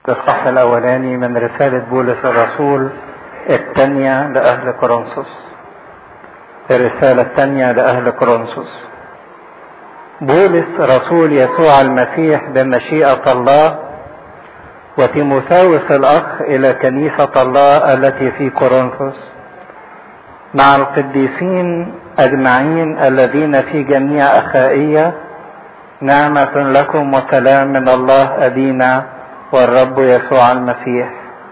الإصحاح الأولاني من رسالة بولس الرسول الثانية لأهل كورنثوس الرسالة الثانية لأهل كورنثوس بولس رسول يسوع المسيح بمشيئة الله وتيموثاوس الأخ إلى كنيسة الله التي في كورنثوس مع القديسين أجمعين الذين في جميع أخائية نعمة لكم وسلام من الله أبينا والرب يسوع المسيح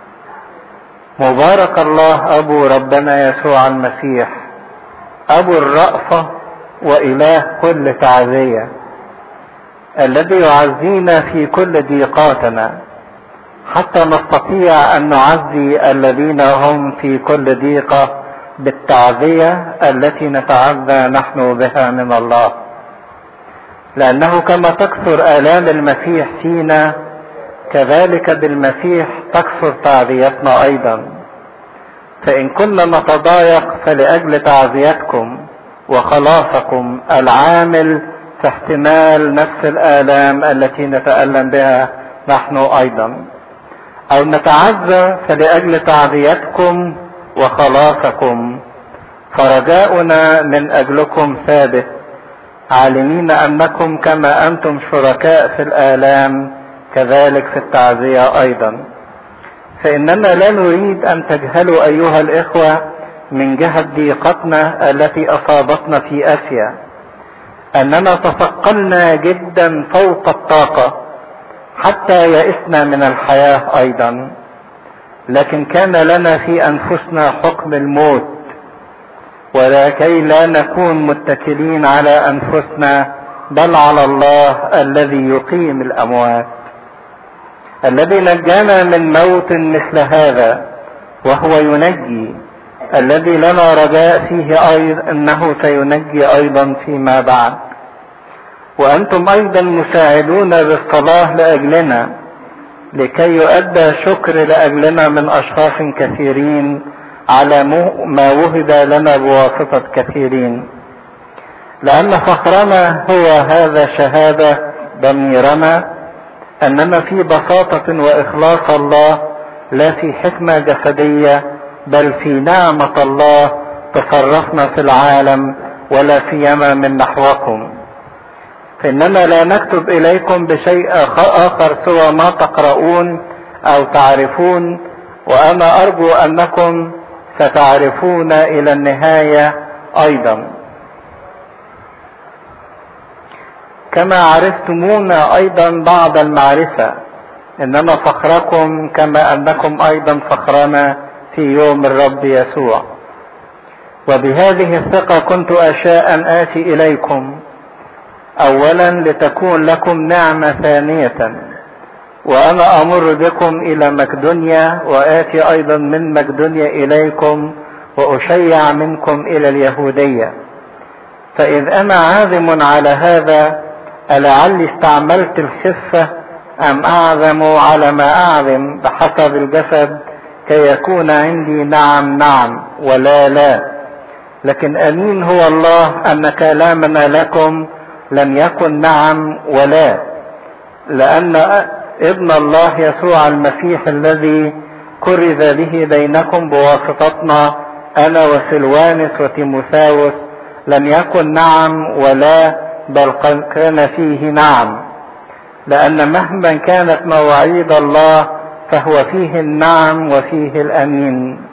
مبارك الله أبو ربنا يسوع المسيح أبو الرأفة وإله كل تعزية الذي يعزينا في كل ضيقاتنا حتى نستطيع أن نعزي الذين هم في كل ضيقة بالتعزية التي نتعزى نحن بها من الله لأنه كما تكثر آلام المسيح فينا كذلك بالمسيح تكثر تعزيتنا أيضا فإن كنا نتضايق فلأجل تعزيتكم وخلاصكم العامل في احتمال نفس الآلام التي نتألم بها نحن أيضا أو نتعزى فلأجل تعزيتكم وخلاصكم فرجاؤنا من أجلكم ثابت عالمين أنكم كما أنتم شركاء في الآلام كذلك في التعزية أيضا فإننا لا نريد أن تجهلوا أيها الإخوة من جهة ضيقتنا التي أصابتنا في آسيا أننا تثقلنا جدا فوق الطاقة حتى يئسنا من الحياة أيضا لكن كان لنا في أنفسنا حكم الموت ولكي لا نكون متكلين على أنفسنا بل على الله الذي يقيم الأموات الذي نجانا من موت مثل هذا وهو ينجي الذي لنا رجاء فيه أيضا أنه سينجي أيضا فيما بعد وأنتم أيضا مساعدون بالصلاة لأجلنا لكي يؤدى شكر لأجلنا من أشخاص كثيرين على ما وهب لنا بواسطة كثيرين لأن فخرنا هو هذا شهادة ضميرنا أننا في بساطة وإخلاص الله لا في حكمة جسدية بل في نعمة الله تصرفنا في العالم ولا سيما من نحوكم فإننا لا نكتب إليكم بشيء آخر سوى ما تقرؤون أو تعرفون وأنا أرجو أنكم ستعرفون إلى النهاية أيضا كما عرفتمونا أيضا بعد المعرفة إنما فخركم كما أنكم أيضا فخرنا في يوم الرب يسوع وبهذه الثقة كنت أشاء أن آتي إليكم أولا لتكون لكم نعمة ثانية وأنا أمر بكم إلى مقدونيا وآتي أيضا من مقدونيا إليكم وأشيع منكم إلى اليهودية فإذ أنا عازم على هذا ألعلي استعملت الخفة أم أعزم على ما أعزم بحسب الجسد كي يكون عندي نعم نعم ولا لا لكن أمين هو الله أن كلامنا لكم لم يكن نعم ولا لأن ابن الله يسوع المسيح الذي كرز به بينكم بواسطتنا أنا وسلوانس وتيموثاوس لم يكن نعم ولا بل كان فيه نعم لأن مهما كانت مواعيد الله فهو فيه النعم وفيه الأمين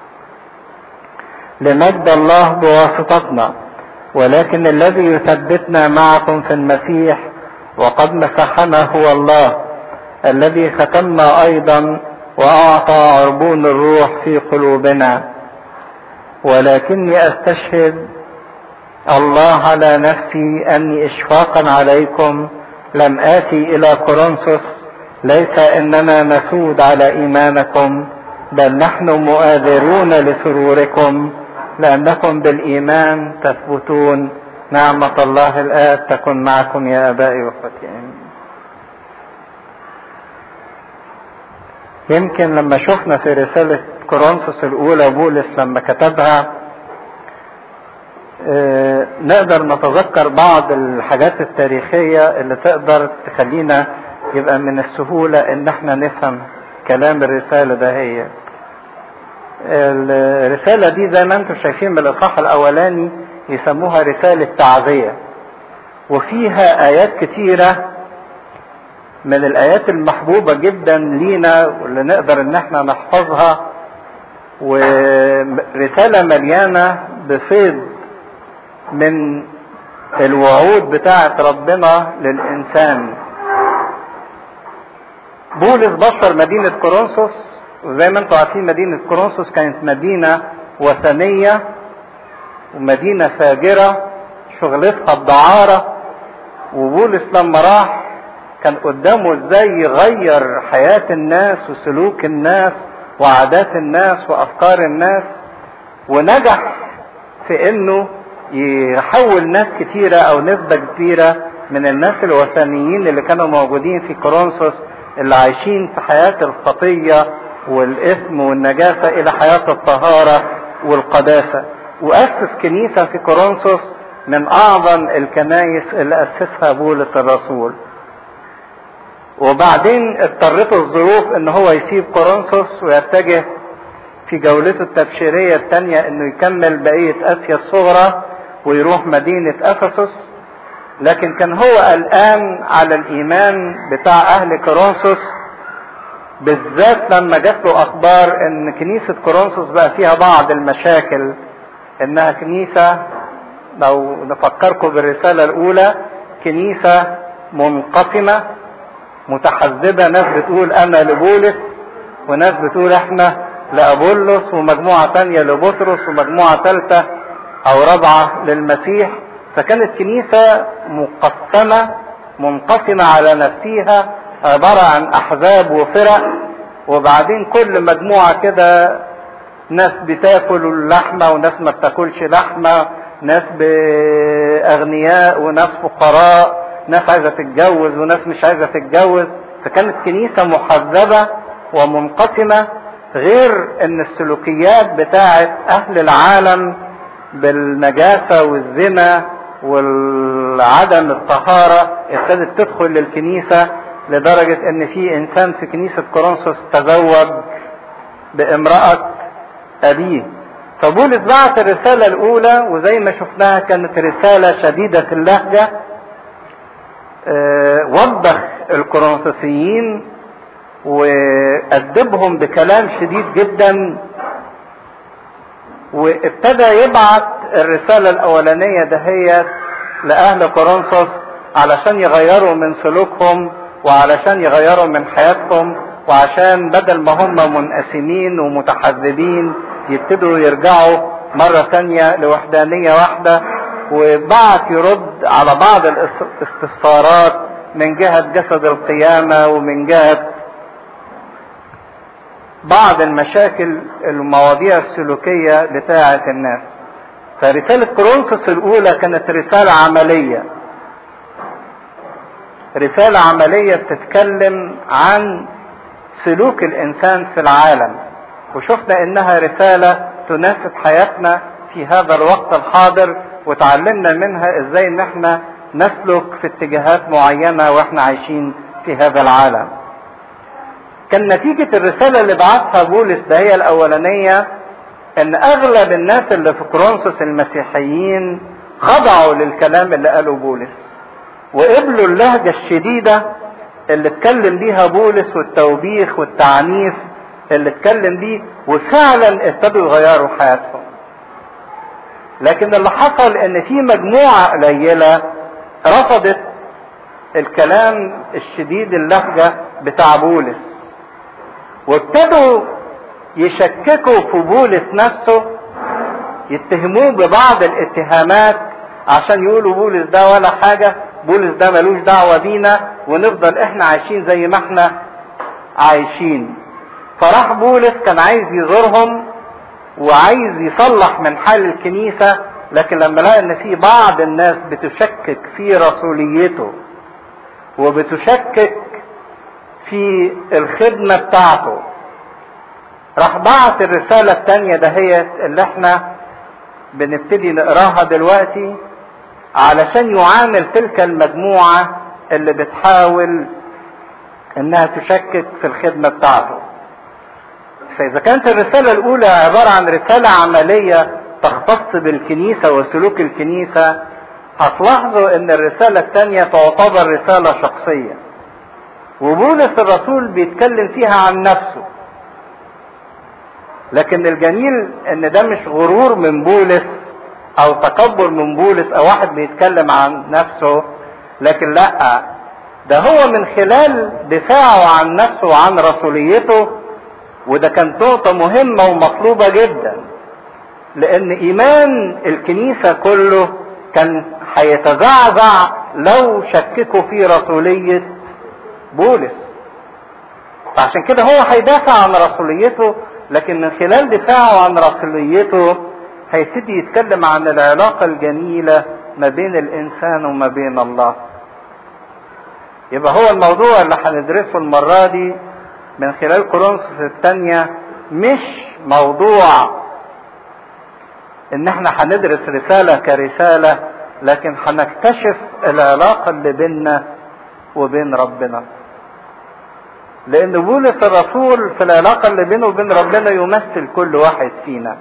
لمجد الله بواسطتنا ولكن الذي يثبتنا معكم في المسيح وقد مسحنا هو الله الذي ختمنا أيضا وأعطى عربون الروح في قلوبنا ولكني أستشهد الله على نفسي أني إشفاقا عليكم لم آتي إلى كورنثوس ليس إننا نسود على إيمانكم بل نحن مؤاذرون لسروركم لأنكم بالإيمان تثبتون نعمة الله الآن تكن معكم يا أبائي وأخوتي يمكن لما شفنا في رسالة كورنثوس الأولى بولس لما كتبها نقدر نتذكر بعض الحاجات التاريخية اللي تقدر تخلينا يبقى من السهولة ان احنا نفهم كلام الرسالة ده هي الرسالة دي زي ما انتم شايفين من الاصحاح الاولاني يسموها رسالة تعزية وفيها ايات كتيرة من الايات المحبوبة جدا لينا واللي نقدر ان احنا نحفظها ورسالة مليانة بفيض من الوعود بتاعة ربنا للإنسان بولس بشر مدينة كورنثوس وزي ما انتم عارفين مدينة كورنثوس كانت مدينة وثنية ومدينة فاجرة شغلتها الدعارة وبولس لما راح كان قدامه ازاي يغير حياة الناس وسلوك الناس وعادات الناس وافكار الناس ونجح في انه يحول ناس كتيرة او نسبة كبيرة من الناس الوثنيين اللي كانوا موجودين في كورنثوس اللي عايشين في حياة الخطية والاثم والنجاسة الى حياة الطهارة والقداسة واسس كنيسة في كورنثوس من اعظم الكنايس اللي اسسها بولس الرسول وبعدين اضطرته الظروف ان هو يسيب كورنثوس ويتجه في جولته التبشيرية الثانية انه يكمل بقية اسيا الصغرى ويروح مدينة افسس لكن كان هو قلقان على الايمان بتاع اهل كورنثوس بالذات لما جات له اخبار ان كنيسة كورنثوس بقى فيها بعض المشاكل انها كنيسة لو نفكركم بالرسالة الاولى كنيسة منقسمة متحزبة ناس بتقول انا لبولس وناس بتقول احنا لابولس ومجموعة تانية لبطرس ومجموعة ثالثة او رابعة للمسيح فكانت كنيسة مقسمة منقسمة على نفسها عبارة عن احزاب وفرق وبعدين كل مجموعة كده ناس بتاكل اللحمة وناس ما بتاكلش لحمة ناس باغنياء وناس فقراء ناس عايزة تتجوز وناس مش عايزة تتجوز فكانت كنيسة محذبة ومنقسمة غير ان السلوكيات بتاعت اهل العالم بالنجاسة والزنا والعدم الطهارة ابتدت تدخل للكنيسة لدرجة ان في انسان في كنيسة كورنثوس تزوج بامرأة ابيه فبولس بعت الرسالة الاولى وزي ما شفناها كانت رسالة شديدة اللهجة أه وضح الكورنثوسيين وأدبهم بكلام شديد جدا وابتدى يبعت الرسالة الأولانية دهيت لأهل كورنثوس علشان يغيروا من سلوكهم وعلشان يغيروا من حياتهم وعشان بدل ما هم منقسمين ومتحذبين يبتدوا يرجعوا مرة تانية لوحدانية واحدة وبعت يرد على بعض الاستفسارات من جهة جسد القيامة ومن جهة بعض المشاكل المواضيع السلوكية بتاعة الناس فرسالة كورنثوس الأولى كانت رسالة عملية رسالة عملية بتتكلم عن سلوك الإنسان في العالم وشفنا إنها رسالة تناسب حياتنا في هذا الوقت الحاضر وتعلمنا منها إزاي إن احنا نسلك في اتجاهات معينة واحنا عايشين في هذا العالم كان نتيجة الرسالة اللي بعتها بولس ده هي الأولانية إن أغلب الناس اللي في كورنثوس المسيحيين خضعوا للكلام اللي قاله بولس وقبلوا اللهجة الشديدة اللي اتكلم بيها بولس والتوبيخ والتعنيف اللي اتكلم بيه وفعلا ابتدوا يغيروا حياتهم لكن اللي حصل ان في مجموعة قليلة رفضت الكلام الشديد اللهجة بتاع بولس وابتدوا يشككوا في بولس نفسه يتهموه ببعض الاتهامات عشان يقولوا بولس ده ولا حاجة بولس ده ملوش دعوة بينا ونفضل احنا عايشين زي ما احنا عايشين فراح بولس كان عايز يزورهم وعايز يصلح من حال الكنيسة لكن لما لقى ان في بعض الناس بتشكك في رسوليته وبتشكك في الخدمة بتاعته راح بعت الرسالة التانية دهيت اللي احنا بنبتدي نقراها دلوقتي علشان يعامل تلك المجموعة اللي بتحاول انها تشكك في الخدمة بتاعته فاذا كانت الرسالة الاولى عبارة عن رسالة عملية تختص بالكنيسة وسلوك الكنيسة هتلاحظوا ان الرسالة الثانية تعتبر رسالة شخصية وبولس الرسول بيتكلم فيها عن نفسه لكن الجميل ان ده مش غرور من بولس او تكبر من بولس او واحد بيتكلم عن نفسه لكن لا ده هو من خلال دفاعه عن نفسه وعن رسوليته وده كانت نقطة مهمة ومطلوبة جدا لان ايمان الكنيسة كله كان هيتزعزع لو شككوا في رسولية بولس فعشان كده هو هيدافع عن رسوليته لكن من خلال دفاعه عن رسوليته هيبتدي يتكلم عن العلاقة الجميلة ما بين الإنسان وما بين الله. يبقى هو الموضوع اللي هندرسه المرة دي من خلال كورنثوس الثانية مش موضوع إن احنا هندرس رسالة كرسالة لكن هنكتشف العلاقة اللي بيننا وبين ربنا. لان بولس الرسول في العلاقه اللي بينه وبين ربنا يمثل كل واحد فينا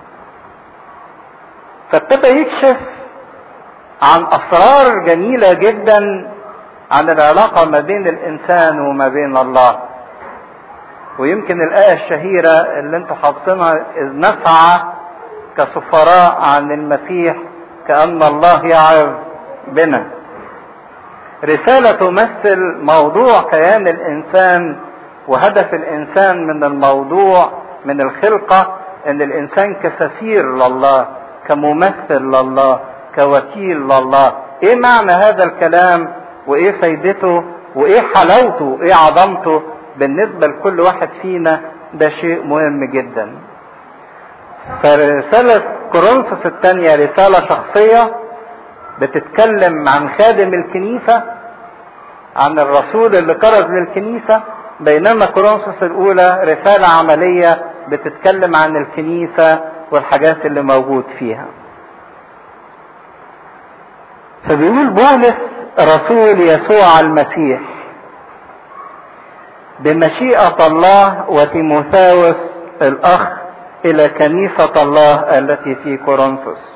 فابتدى يكشف عن اسرار جميله جدا عن العلاقه ما بين الانسان وما بين الله ويمكن الايه الشهيره اللي انتم حافظينها اذ نسعى كسفراء عن المسيح كان الله يعظ بنا رسالة تمثل موضوع كيان الإنسان وهدف الإنسان من الموضوع من الخلقة إن الإنسان كسفير لله كممثل لله كوكيل لله إيه معنى هذا الكلام وإيه فايدته وإيه حلاوته وإيه عظمته بالنسبة لكل واحد فينا ده شيء مهم جدا فرسالة كورنثوس الثانية رسالة شخصية بتتكلم عن خادم الكنيسة عن الرسول اللي كرز للكنيسة بينما كورنثوس الأولى رسالة عملية بتتكلم عن الكنيسة والحاجات اللي موجود فيها. فبيقول بولس رسول يسوع المسيح بمشيئة الله وتيموثاوس الأخ إلى كنيسة الله التي في كورنثوس.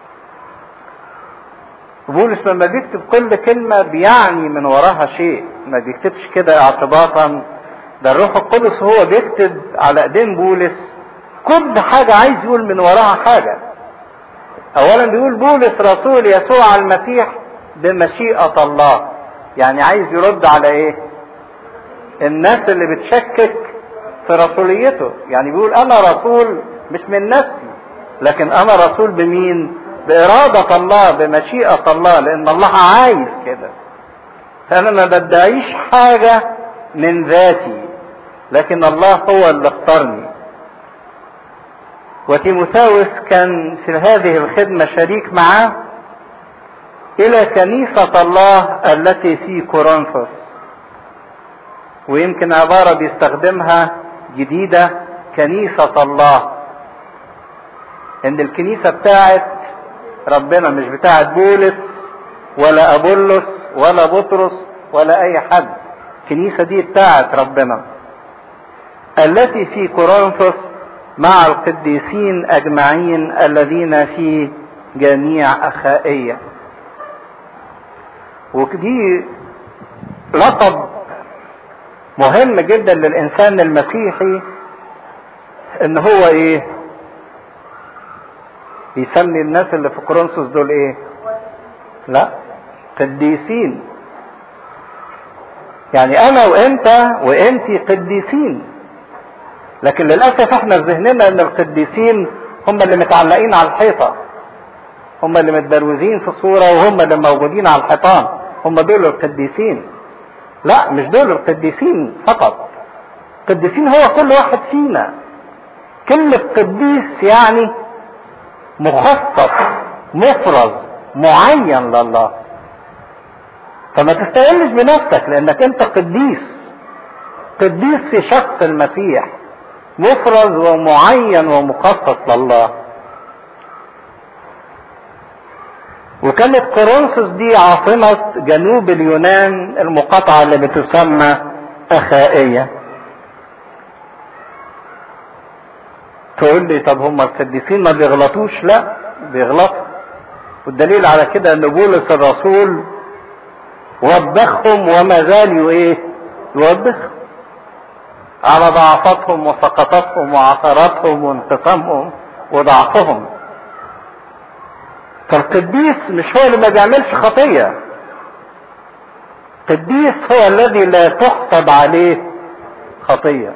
بولس لما بيكتب كل كلمة بيعني من وراها شيء ما بيكتبش كده اعتباطا ده الروح القدس هو بيكتب على ايدين بولس كل حاجة عايز يقول من وراها حاجة اولا بيقول بولس رسول يسوع المسيح بمشيئة الله يعني عايز يرد على ايه الناس اللي بتشكك في رسوليته يعني بيقول انا رسول مش من نفسي لكن انا رسول بمين بإرادة الله بمشيئة الله لأن الله عايز كده فأنا ما بدعيش حاجة من ذاتي لكن الله هو اللي اختارني وتيموثاوس كان في هذه الخدمة شريك معاه إلى كنيسة الله التي في كورنثوس ويمكن عبارة بيستخدمها جديدة كنيسة الله إن الكنيسة بتاعت ربنا مش بتاعت بولس ولا ابولس ولا بطرس ولا اي حد الكنيسة دي بتاعت ربنا التي في كورنثوس مع القديسين اجمعين الذين في جميع اخائية ودي لقب مهم جدا للانسان المسيحي ان هو ايه يسمي الناس اللي في كورنثوس دول ايه لا قديسين يعني انا وانت وانتي قديسين لكن للاسف احنا في ذهننا ان القديسين هم اللي متعلقين على الحيطه هم اللي متبروزين في الصوره وهم اللي موجودين على الحيطان هم دول القديسين لا مش دول القديسين فقط القديسين هو كل واحد فينا كلمة قديس يعني مخصص مفرز معين لله فما تستقلش بنفسك لانك انت قديس قديس في شخص المسيح مفرز ومعين ومخصص لله وكانت كورنثوس دي عاصمة جنوب اليونان المقاطعة اللي بتسمى اخائية تقول لي طب هم القديسين ما بيغلطوش لا بيغلطوا والدليل على كده ان بولس الرسول وبخهم وما زال ايه يوبخهم على ضعفاتهم وسقطاتهم وعثراتهم وانقسامهم وضعفهم فالقديس مش هو اللي ما بيعملش خطية القديس هو الذي لا تحسب عليه خطية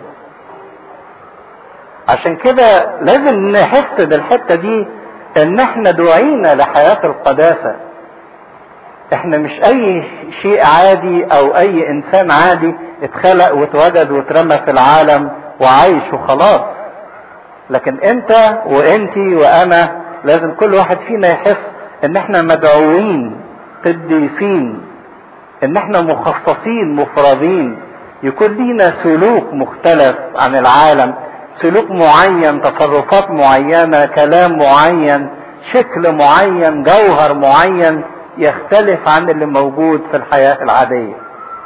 عشان كده لازم نحس بالحتة دي ان احنا دعينا لحياة القداسة احنا مش اي شيء عادي او اي انسان عادي اتخلق واتوجد واترمى في العالم وعايش وخلاص لكن انت وانتي وانا لازم كل واحد فينا يحس ان احنا مدعوين قديسين ان احنا مخصصين مفردين يكون لينا سلوك مختلف عن العالم سلوك معين تصرفات معينة كلام معين شكل معين جوهر معين يختلف عن اللي موجود في الحياة العادية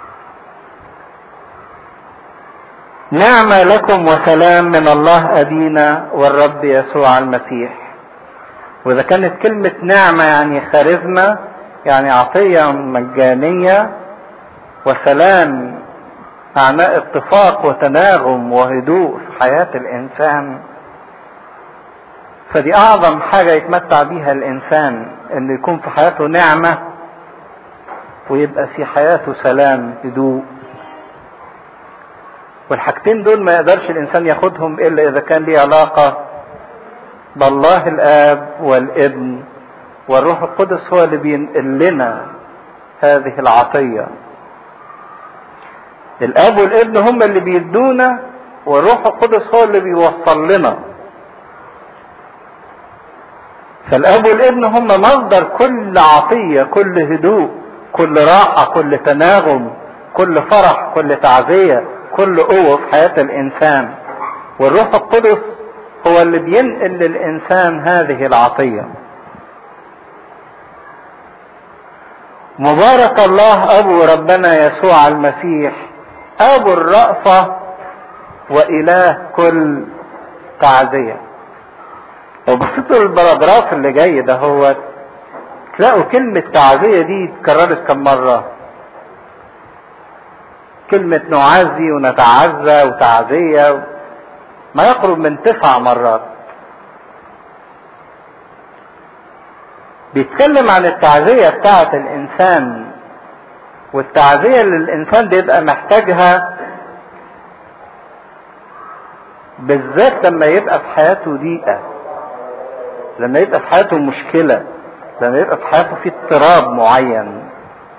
نعمة لكم وسلام من الله أبينا والرب يسوع المسيح وإذا كانت كلمة نعمة يعني خارزمة يعني عطية مجانية وسلام معناه اتفاق وتناغم وهدوء في حياة الإنسان فدي أعظم حاجة يتمتع بيها الإنسان إنه يكون في حياته نعمة ويبقى في حياته سلام هدوء والحاجتين دول ما يقدرش الإنسان ياخدهم إلا إذا كان ليه علاقة بالله الآب والابن والروح القدس هو اللي بينقل لنا هذه العطية الاب والابن هم اللي بيدونا والروح القدس هو اللي بيوصل لنا فالاب والابن هم مصدر كل عطية كل هدوء كل راحة كل تناغم كل فرح كل تعزية كل قوة في حياة الانسان والروح القدس هو اللي بينقل للانسان هذه العطية مبارك الله ابو ربنا يسوع المسيح ابو الرأفة واله كل تعزية لو بصيتوا البراجراف اللي جاي ده هو تلاقوا كلمة تعزية دي اتكررت كم مرة كلمة نعزي ونتعزى وتعزية ما يقرب من تسع مرات بيتكلم عن التعزية بتاعة الإنسان والتعزية اللي الإنسان بيبقى محتاجها بالذات لما يبقى في حياته ضيقة لما يبقى في حياته مشكلة لما يبقى في حياته في اضطراب معين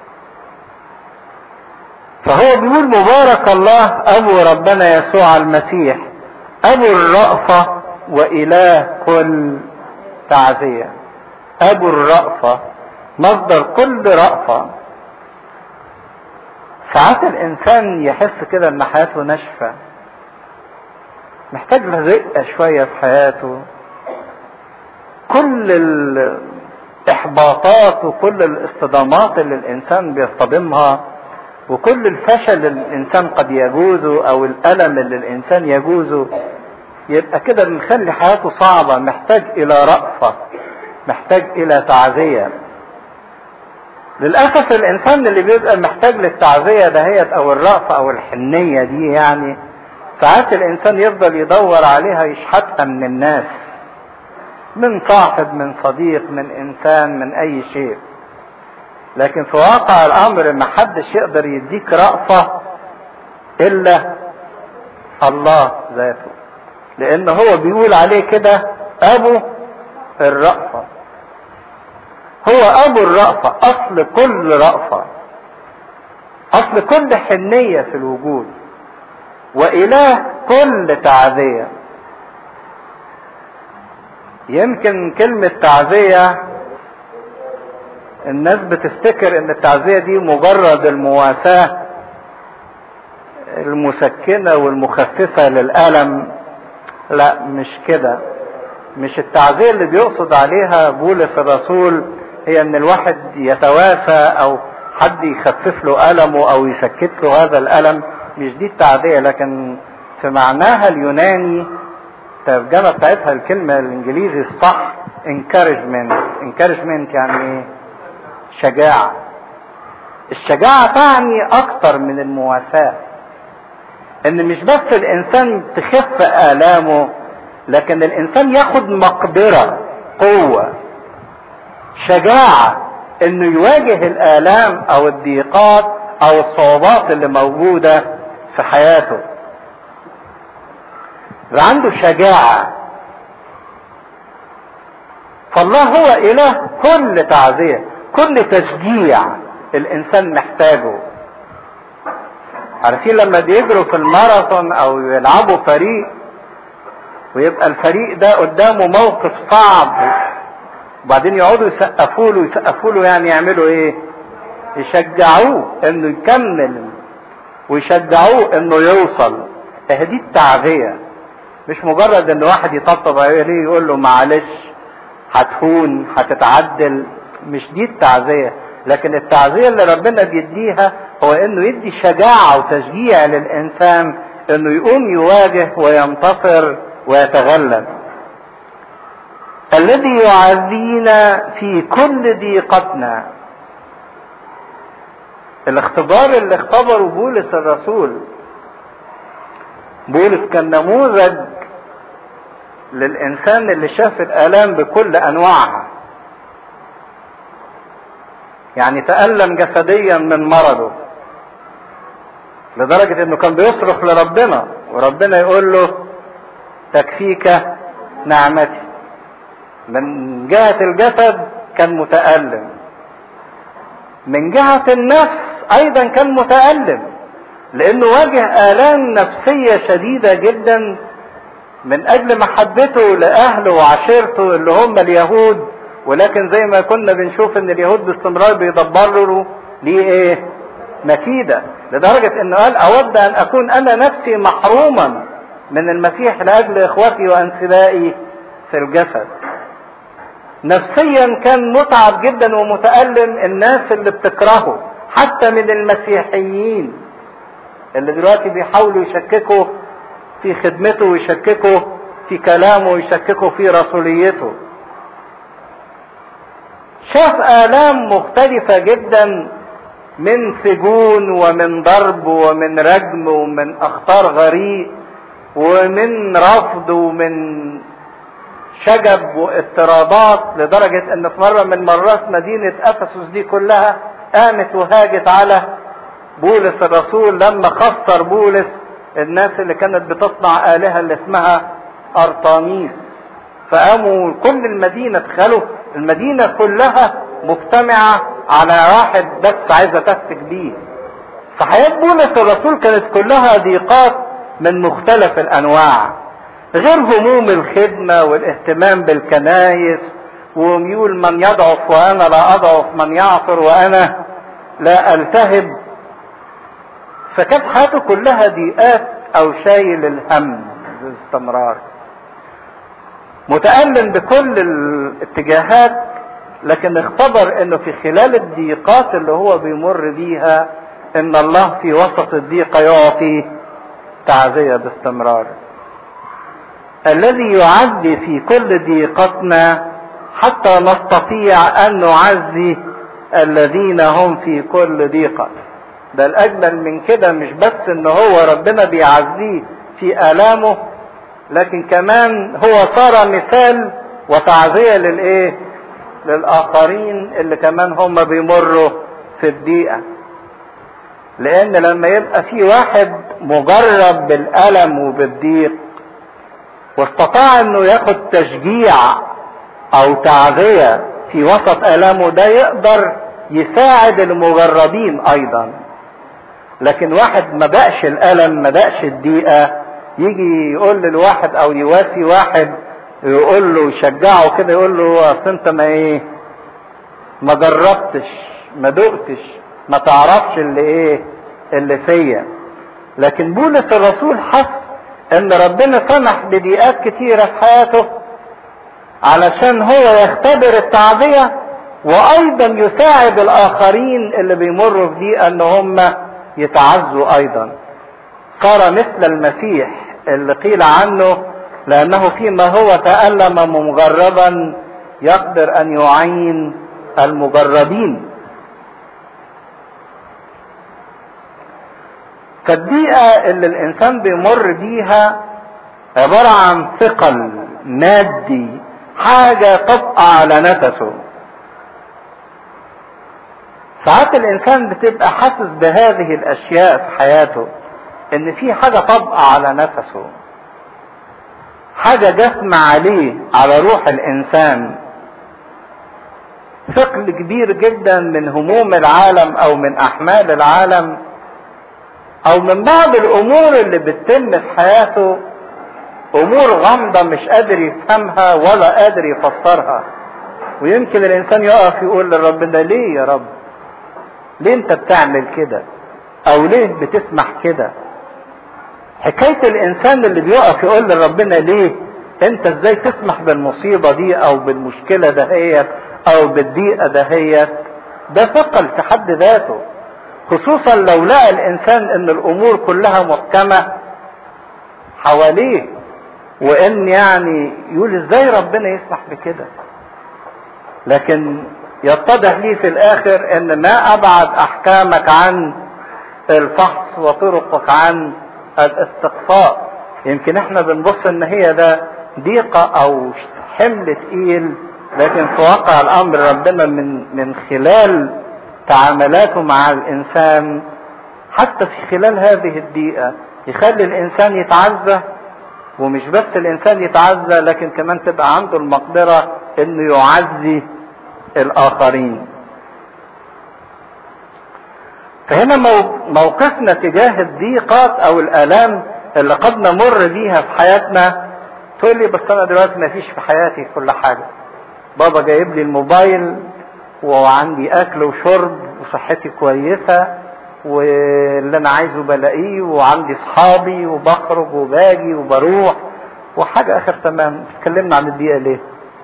فهو بيقول مبارك الله أبو ربنا يسوع المسيح أبو الرأفة وإله كل تعزية أبو الرأفة مصدر كل رأفة ساعات الإنسان يحس كده إن حياته ناشفة محتاج له رقة شوية في حياته كل الإحباطات وكل الاصطدامات اللي الإنسان بيصطدمها وكل الفشل اللي الإنسان قد يجوزه أو الألم اللي الإنسان يجوزه يبقى كده بنخلي حياته صعبة محتاج إلى رأفة محتاج إلى تعزية للأسف الإنسان اللي بيبقى محتاج للتعزية دهيت أو الرأفة أو الحنية دي يعني ساعات الإنسان يفضل يدور عليها يشحتها من الناس من صاحب من صديق من إنسان من أي شيء لكن في واقع الأمر ما حدش يقدر يديك رأفة إلا الله ذاته لأن هو بيقول عليه كده أبو الرأفة هو أبو الرأفة أصل كل رأفة أصل كل حنية في الوجود وإله كل تعزية يمكن كلمة تعزية الناس بتفتكر ان التعزية دي مجرد المواساة المسكنة والمخففة للألم لا مش كده مش التعزية اللي بيقصد عليها بولس الرسول هي ان الواحد يتواسى او حد يخفف له ألمه او يسكت له هذا الألم مش دي التعزية لكن في معناها اليوناني الترجمة بتاعتها الكلمة الانجليزي الصح encouragement encouragement يعني ايه شجاعة الشجاعة تعني اكتر من المواساة ان مش بس الانسان تخف الامه لكن الانسان ياخد مقدرة قوة شجاعة انه يواجه الالام او الضيقات او الصعوبات اللي موجودة في حياته عنده شجاعة فالله هو اله كل تعزية كل تشجيع الانسان محتاجه عارفين لما بيجروا في الماراثون او يلعبوا فريق ويبقى الفريق ده قدامه موقف صعب وبعدين يقعدوا يسقفوا له يسقفوا له يعني يعملوا ايه يشجعوه انه يكمل ويشجعوه انه يوصل اهي دي التعزيه مش مجرد ان واحد يطبطب عليه يقول له معلش هتهون هتتعدل مش دي التعزيه لكن التعزيه اللي ربنا بيديها هو انه يدي شجاعه وتشجيع للانسان انه يقوم يواجه وينتصر ويتغلب الذي يعزينا في كل ضيقتنا الاختبار اللي اختبره بولس الرسول بولس كان نموذج للانسان اللي شاف الالام بكل انواعها يعني تألم جسديا من مرضه لدرجة انه كان بيصرخ لربنا وربنا يقول له تكفيك نعمتي من جهة الجسد كان متألم من جهة النفس ايضا كان متألم لانه واجه الام نفسية شديدة جدا من اجل محبته لاهله وعشيرته اللي هم اليهود ولكن زي ما كنا بنشوف ان اليهود باستمرار بيدبروا ليه ايه مكيدة لدرجة انه قال اود ان اكون انا نفسي محروما من المسيح لاجل اخوتي وانسبائي في الجسد نفسيا كان متعب جدا ومتألم الناس اللي بتكرهه حتى من المسيحيين اللي دلوقتي بيحاولوا يشككوا في خدمته ويشككوا في كلامه ويشككوا في رسوليته شاف آلام مختلفة جدا من سجون ومن ضرب ومن رجم ومن أخطار غريق ومن رفض ومن شجب واضطرابات لدرجة ان في مرة من مرات مدينة افسس دي كلها قامت وهاجت على بولس الرسول لما خسر بولس الناس اللي كانت بتصنع آلهة اللي اسمها أرطانيس فقاموا كل المدينة تخيلوا المدينة كلها مجتمعة على واحد بس عايزة تفتك بيه فحياة بولس الرسول كانت كلها ضيقات من مختلف الأنواع غير هموم الخدمة والاهتمام بالكنايس وميول من يضعف وأنا لا أضعف من يعثر وأنا لا ألتهب فكانت حياته كلها ضيقات أو شايل الهم باستمرار متألم بكل الاتجاهات لكن اختبر انه في خلال الضيقات اللي هو بيمر بيها ان الله في وسط الضيقة يعطي تعزية باستمرار الذي يعزي في كل ضيقتنا حتى نستطيع ان نعزي الذين هم في كل ضيقة ده الاجمل من كده مش بس ان هو ربنا بيعزيه في الامه لكن كمان هو صار مثال وتعزية للايه للاخرين اللي كمان هم بيمروا في الضيقة لان لما يبقى في واحد مجرب بالالم وبالضيق واستطاع انه ياخد تشجيع او تعزية في وسط الامه ده يقدر يساعد المجربين ايضا لكن واحد ما بقش الالم ما بقش الضيقه يجي يقول للواحد او يواسي واحد يقول له يشجعه كده يقول له اصل انت ما ايه ما جربتش ما دقتش ما تعرفش اللي ايه اللي فيا لكن بولس الرسول حس ان ربنا سمح بضيقات كتيره في حياته علشان هو يختبر التعزيه وايضا يساعد الاخرين اللي بيمروا في ضيقه ان هم يتعزوا ايضا صار مثل المسيح اللي قيل عنه لأنه فيما هو تألم مجربا يقدر أن يعين المجربين فالبيئة اللي الإنسان بيمر بيها عبارة عن ثقل مادي حاجة تبقى على نفسه ساعات الإنسان بتبقى حاسس بهذه الأشياء في حياته إن في حاجة تبقى على نفسه حاجة جسم عليه على روح الإنسان ثقل كبير جدا من هموم العالم أو من أحمال العالم او من بعض الامور اللي بتتم في حياته امور غامضة مش قادر يفهمها ولا قادر يفسرها ويمكن الانسان يقف يقول لربنا ليه يا رب ليه انت بتعمل كده او ليه بتسمح كده حكاية الانسان اللي بيقف يقول لربنا ليه انت ازاي تسمح بالمصيبة دي او بالمشكلة دهيت او بالضيقة دهيت ده ثقل في حد ذاته خصوصا لو لقى الانسان ان الامور كلها محكمة حواليه وان يعني يقول ازاي ربنا يسمح بكده لكن يتضح لي في الاخر ان ما ابعد احكامك عن الفحص وطرقك عن الاستقصاء يمكن احنا بنبص ان هي ده ضيقة او حمل تقيل لكن في واقع الامر ربنا من من خلال تعاملاته مع الانسان حتى في خلال هذه الدقيقة يخلي الانسان يتعزى ومش بس الانسان يتعزى لكن كمان تبقى عنده المقدرة انه يعزي الاخرين فهنا موقفنا تجاه الضيقات او الالام اللي قد نمر بيها في حياتنا تقول لي بس انا دلوقتي ما فيش في حياتي كل حاجة بابا جايب لي الموبايل وعندي اكل وشرب وصحتي كويسة واللي انا عايزه بلاقيه وعندي اصحابي وبخرج وباجي وبروح وحاجة اخر تمام بتكلمنا عن الدقيقة ليه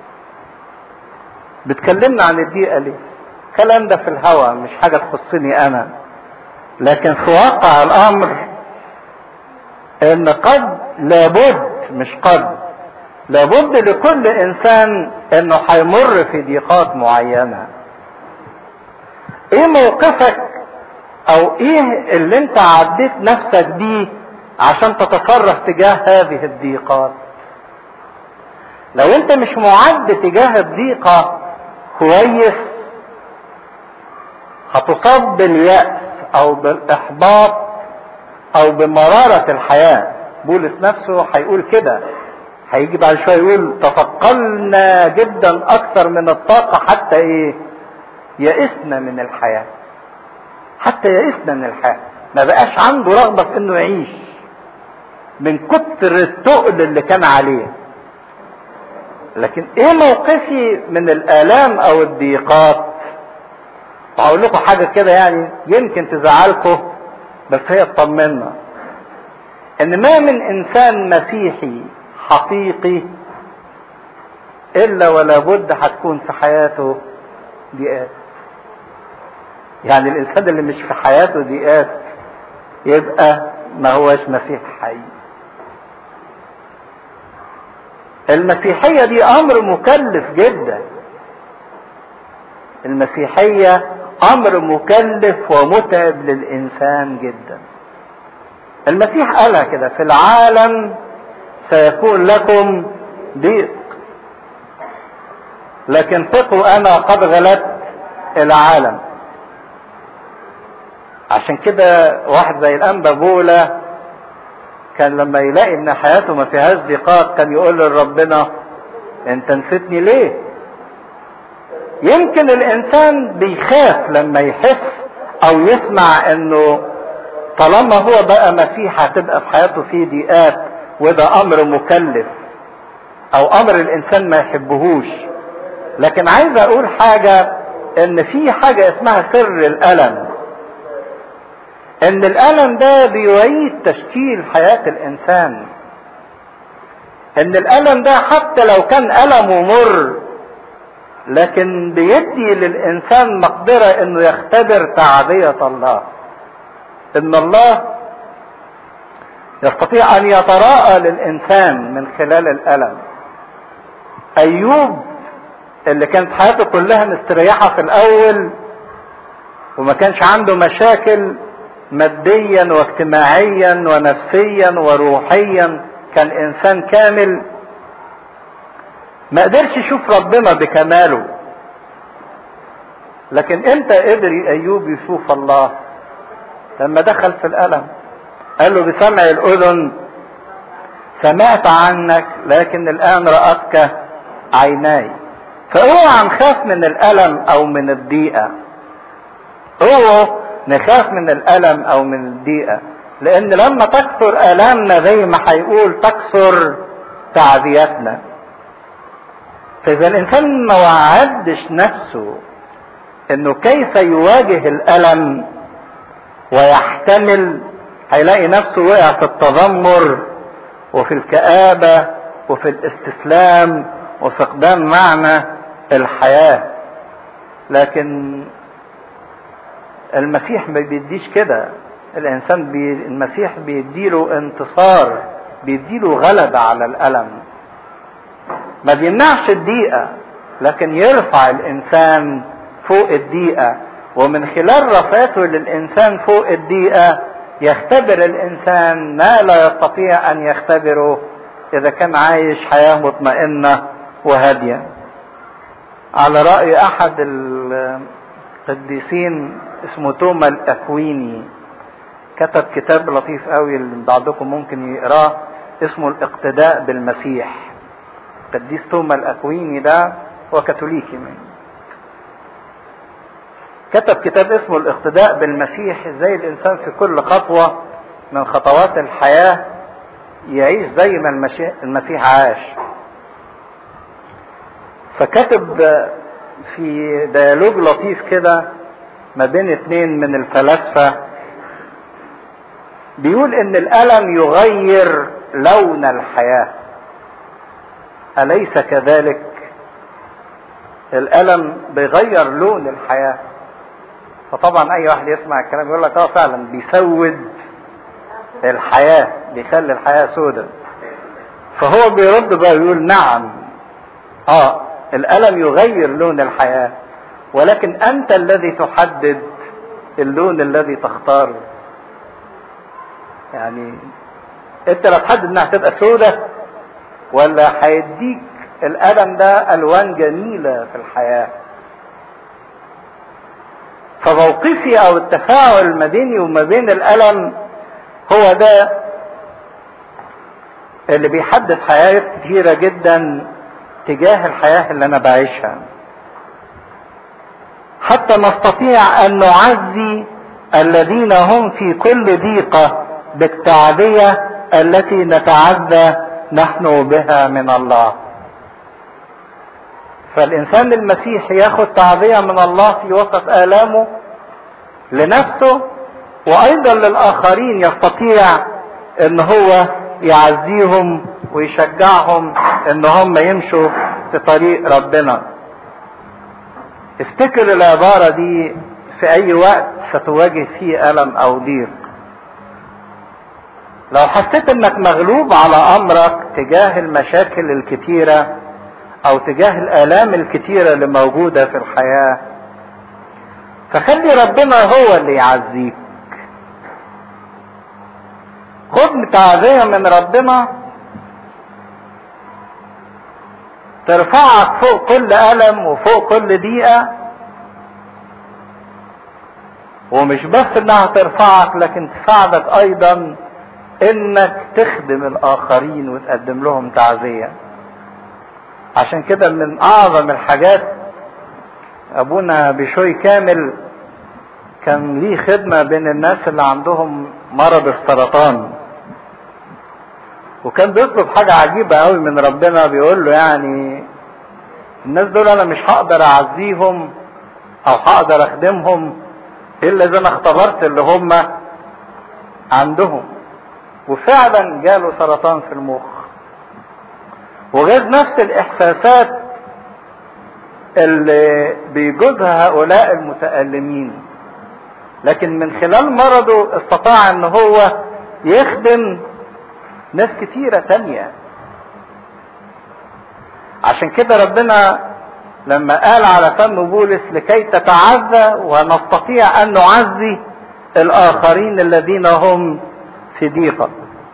بتكلمنا عن الدقيقة ليه الكلام ده في الهوى مش حاجة تخصني انا لكن في واقع الامر ان قد لابد مش قد لابد لكل انسان انه هيمر في ضيقات معينه ايه موقفك او ايه اللي انت عديت نفسك بيه عشان تتصرف تجاه هذه الضيقات لو انت مش معد تجاه الضيقة كويس هتصاب باليأس او بالاحباط او بمرارة الحياة بولس نفسه هيقول كده هيجي بعد شوية يقول تثقلنا جدا اكثر من الطاقة حتى ايه يئسنا من الحياة حتى يئسنا من الحياة ما بقاش عنده رغبة في انه يعيش من كتر التقل اللي كان عليه لكن ايه موقفي من الالام او الضيقات هقول لكم حاجة كده يعني يمكن تزعلكم بس هي تطمنا ان ما من انسان مسيحي حقيقي الا ولا بد هتكون في حياته ضيقات يعني الانسان اللي مش في حياته ضيقات يبقى ما هوش مسيح حي المسيحية دي امر مكلف جدا المسيحية امر مكلف ومتعب للانسان جدا المسيح قالها كده في العالم سيكون لكم ضيق لكن ثقوا انا قد غلبت العالم عشان كده واحد زي الانبا بولا كان لما يلاقي ان حياته ما فيهاش ضيقات كان يقول لربنا انت نسيتني ليه يمكن الانسان بيخاف لما يحس او يسمع انه طالما هو بقى مسيح هتبقى في حياته فيه ضيقات وده امر مكلف او امر الانسان ما يحبهوش لكن عايز اقول حاجة ان في حاجة اسمها سر الالم ان الالم ده بيعيد تشكيل حياة الانسان ان الالم ده حتى لو كان المه مر لكن بيدي للانسان مقدرة انه يختبر تعبية الله ان الله يستطيع ان يتراءى للانسان من خلال الالم ايوب اللي كانت حياته كلها مستريحة في الاول وما كانش عنده مشاكل ماديا واجتماعيا ونفسيا وروحيا كان انسان كامل ما قدرش يشوف ربنا بكماله لكن امتى قدر ايوب يشوف الله لما دخل في الالم قال له بسمع الاذن سمعت عنك لكن الان رأتك عيناي فاوعى نخاف من الالم او من الضيقه اوعى نخاف من الالم او من الضيقه لان لما تكثر الامنا زي ما هيقول تكثر تعزيتنا فاذا الانسان ما وعدش نفسه انه كيف يواجه الالم ويحتمل هيلاقي نفسه وقع في التذمر وفي الكآبة وفي الاستسلام وفقدان معنى الحياة لكن المسيح ما بيديش كده الانسان بي المسيح بيديله انتصار بيديله غلبة على الالم ما بيمنعش الضيقة لكن يرفع الانسان فوق الضيقة ومن خلال رفعته للانسان فوق الضيقة يختبر الانسان ما لا يستطيع ان يختبره اذا كان عايش حياة مطمئنة وهادية على رأي احد القديسين اسمه توما الاكويني كتب كتاب لطيف قوي اللي بعضكم ممكن يقراه اسمه الاقتداء بالمسيح قديس توما الاكويني ده هو كاثوليكي من كتب كتاب اسمه الاقتداء بالمسيح ازاي الانسان في كل خطوة من خطوات الحياة يعيش زي ما المسيح عاش فكتب في ديالوج لطيف كده ما بين اتنين من الفلاسفة بيقول ان الالم يغير لون الحياة اليس كذلك الالم بيغير لون الحياه فطبعا اي واحد يسمع الكلام يقول لك اه فعلا بيسود الحياة بيخلي الحياة سودة فهو بيرد بقى يقول نعم اه الالم يغير لون الحياة ولكن انت الذي تحدد اللون الذي تختاره يعني انت لا تحدد انها تبقى سودة ولا هيديك الالم ده الوان جميلة في الحياه فموقفي او التفاعل ما بيني وما بين الالم هو ده اللي بيحدد حياة كتيرة جدا تجاه الحياة اللي انا بعيشها حتى نستطيع ان نعزي الذين هم في كل ضيقة بالتعزية التي نتعزى نحن بها من الله فالانسان المسيح ياخد تعزية من الله في وسط الامه لنفسه وايضا للاخرين يستطيع ان هو يعزيهم ويشجعهم ان هم يمشوا في طريق ربنا افتكر العبارة دي في اي وقت ستواجه فيه الم او ضيق لو حسيت انك مغلوب على امرك تجاه المشاكل الكتيره او تجاه الالام الكتيره اللي موجوده في الحياه فخلي ربنا هو اللي يعزيك خد تعزيه من ربنا ترفعك فوق كل الم وفوق كل ضيقه ومش بس انها ترفعك لكن تساعدك ايضا انك تخدم الاخرين وتقدم لهم تعزيه عشان كده من اعظم الحاجات ابونا بشوي كامل كان ليه خدمة بين الناس اللي عندهم مرض السرطان وكان بيطلب حاجة عجيبة قوي من ربنا بيقول له يعني الناس دول انا مش هقدر اعزيهم او هقدر اخدمهم الا اذا انا اختبرت اللي هم عندهم وفعلا جاله سرطان في المخ وغير نفس الاحساسات اللي بيجوزها هؤلاء المتألمين لكن من خلال مرضه استطاع ان هو يخدم ناس كتيرة تانية عشان كده ربنا لما قال على فم بولس لكي تتعزى ونستطيع ان نعزي الاخرين الذين هم في ضيقه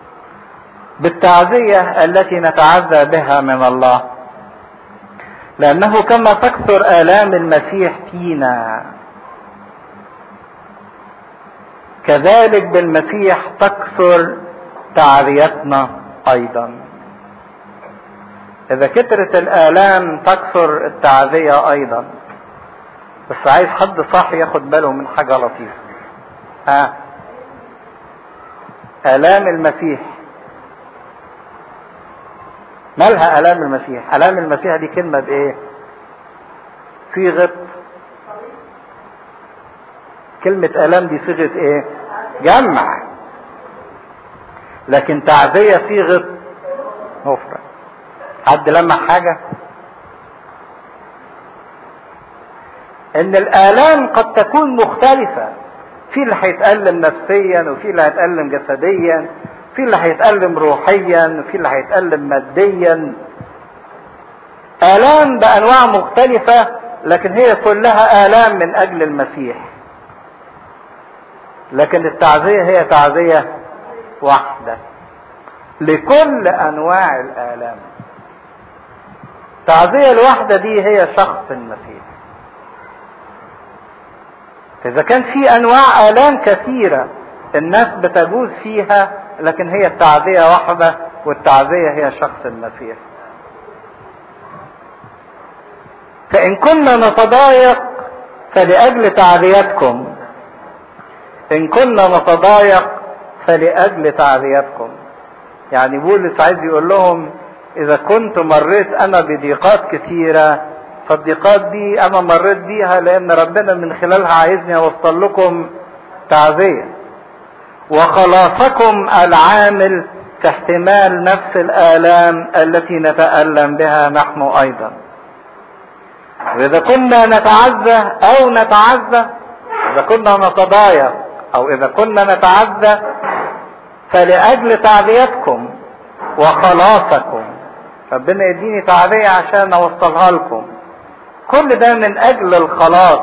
بالتعزيه التي نتعزى بها من الله لانه كما تكثر الام المسيح فينا كذلك بالمسيح تكثر تعزيتنا ايضا اذا كترت الالام تكثر التعزية ايضا بس عايز حد صح ياخد باله من حاجة لطيفة ها الام المسيح مالها الام المسيح الام المسيح دي كلمة بايه صيغة كلمة الام دي صيغة ايه جمع لكن تعزية صيغة مفرد حد لمح حاجة ان الالام قد تكون مختلفة في اللي هيتألم نفسيا وفي اللي هيتألم جسديا في اللي هيتألم روحيا وفي اللي هيتألم ماديا آلام بأنواع مختلفة لكن هي كلها آلام من أجل المسيح لكن التعزية هي تعزية واحدة لكل أنواع الآلام التعزية الواحدة دي هي شخص المسيح إذا كان في أنواع آلام كثيرة الناس بتجوز فيها لكن هي التعزية واحدة والتعزية هي شخص المسيح فإن كنا نتضايق فلأجل تعزيتكم إن كنا نتضايق فلأجل تعزيتكم يعني بولس عايز يقول لهم إذا كنت مريت أنا بضيقات كثيرة فالضيقات دي أنا مريت بيها لأن ربنا من خلالها عايزني أوصل لكم تعزية وخلاصكم العامل في احتمال نفس الآلام التي نتألم بها نحن أيضا وإذا كنا نتعزى أو نتعزى إذا كنا نتضايق أو إذا كنا نتعزى فلأجل تعزيتكم وخلاصكم ربنا يديني تعزية عشان أوصلها لكم كل ده من أجل الخلاص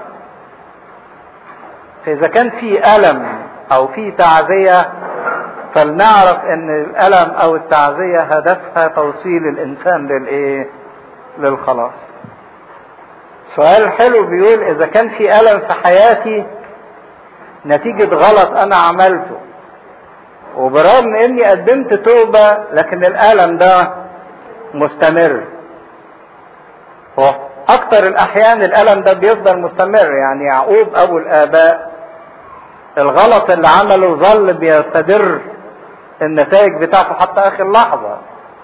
فإذا كان في ألم أو في تعزية فلنعرف ان الالم او التعزية هدفها توصيل الانسان للايه للخلاص سؤال حلو بيقول اذا كان في الم في حياتي نتيجة غلط انا عملته وبرغم اني قدمت توبة لكن الالم ده مستمر اكتر الاحيان الالم ده بيفضل مستمر يعني يعقوب ابو الاباء الغلط اللي عمله ظل بيستدر النتائج بتاعته حتى اخر لحظة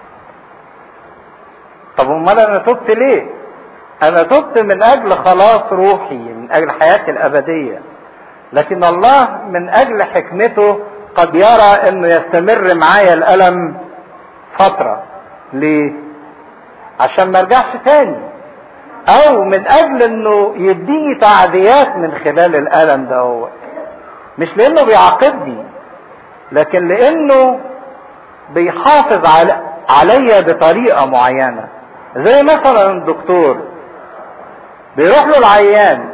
طب امال انا تبت ليه انا تبت من اجل خلاص روحي من اجل حياتي الابدية لكن الله من اجل حكمته قد يرى انه يستمر معايا الالم فترة ليه عشان ما ارجعش تاني او من اجل انه يديني تعديات من خلال الالم ده هو مش لانه بيعاقبني لكن لانه بيحافظ على عليا بطريقه معينه زي مثلا الدكتور بيروح له العيان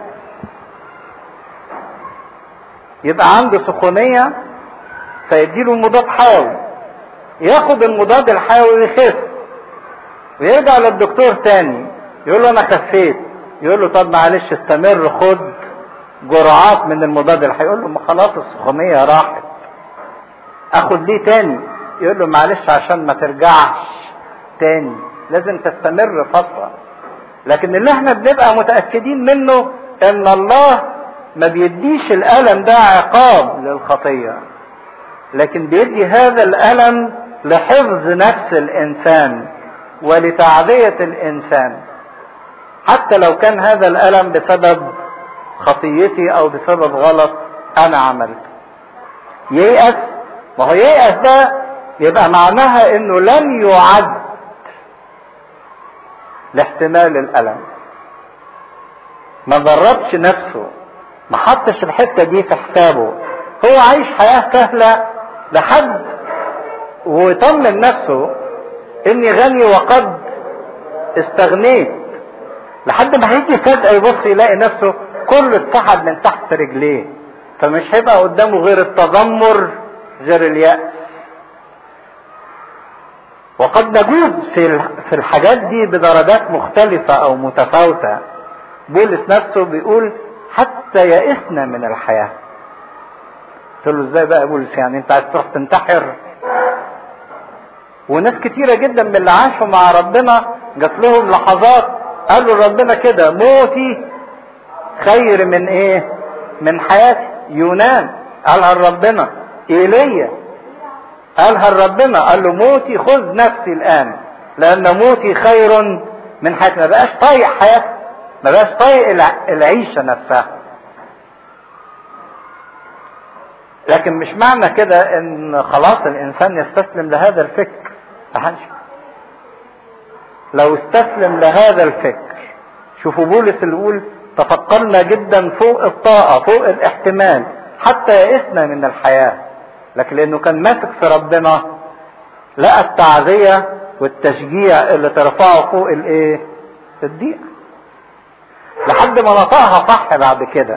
يبقى عنده سخونيه فيديله مضاد حيوي ياخد المضاد الحيوي ويخف ويرجع للدكتور تاني يقول له انا خفيت يقول له طب معلش استمر خد جرعات من المضاد الحيوي يقول له ما خلاص السخونيه راحت اخد ليه تاني يقول له معلش عشان ما ترجعش تاني لازم تستمر فترة لكن اللي احنا بنبقى متأكدين منه ان الله ما بيديش الألم ده عقاب للخطية لكن بيدي هذا الألم لحفظ نفس الإنسان ولتعذية الإنسان حتى لو كان هذا الألم بسبب خطيتي أو بسبب غلط أنا عملته ييأس ما هو ييأس ده يبقى معناها انه لم يعد لاحتمال الالم ما دربش نفسه ما حطش الحته دي في حسابه هو عايش حياه سهله لحد ويطمن نفسه اني غني وقد استغنيت لحد ما هيجي فجأة يبص يلاقي نفسه كله اتسحب من تحت رجليه فمش هيبقى قدامه غير التذمر غير اليأس وقد نجوز في في الحاجات دي بدرجات مختلفة أو متفاوتة بولس نفسه بيقول حتى يئسنا من الحياة قلت له ازاي بقى بولس يعني انت عايز تروح تنتحر وناس كتيرة جدا من اللي عاشوا مع ربنا جات لهم لحظات قالوا ربنا كده موتي خير من ايه من حياتي يونان قالها لربنا ايليا قالها لربنا قال له موتي خذ نفسي الان لان موتي خير من حياتي ما بقاش طايق حياتي ما بقاش طايق العيشه نفسها لكن مش معنى كده ان خلاص الانسان يستسلم لهذا الفكر أحنش. لو استسلم لهذا الفكر شوفوا بولس اللي يقول تفكرنا جدا فوق الطاقة فوق الاحتمال حتى يئسنا من الحياة لكن لانه كان ماسك في ربنا لقى التعزية والتشجيع اللي ترفعه فوق الايه الضيق لحد ما نطقها صح بعد كده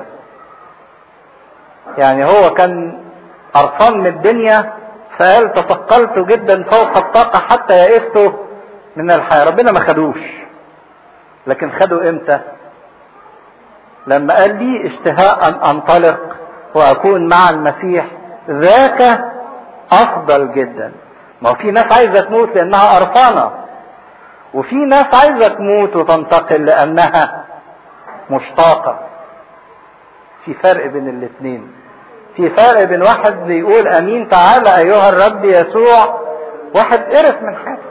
يعني هو كان قرفان من الدنيا فقال تثقلت جدا فوق الطاقة حتى يئست من الحياة ربنا ما خدوش لكن خدوا امتى لما قال لي اشتهاء ان انطلق واكون مع المسيح ذاك افضل جدا ما هو في ناس عايزه تموت لانها قرفانه وفي ناس عايزه تموت وتنتقل لانها مشتاقه في فرق بين الاثنين في فرق بين واحد بيقول امين تعالى ايها الرب يسوع واحد قرف من حاجه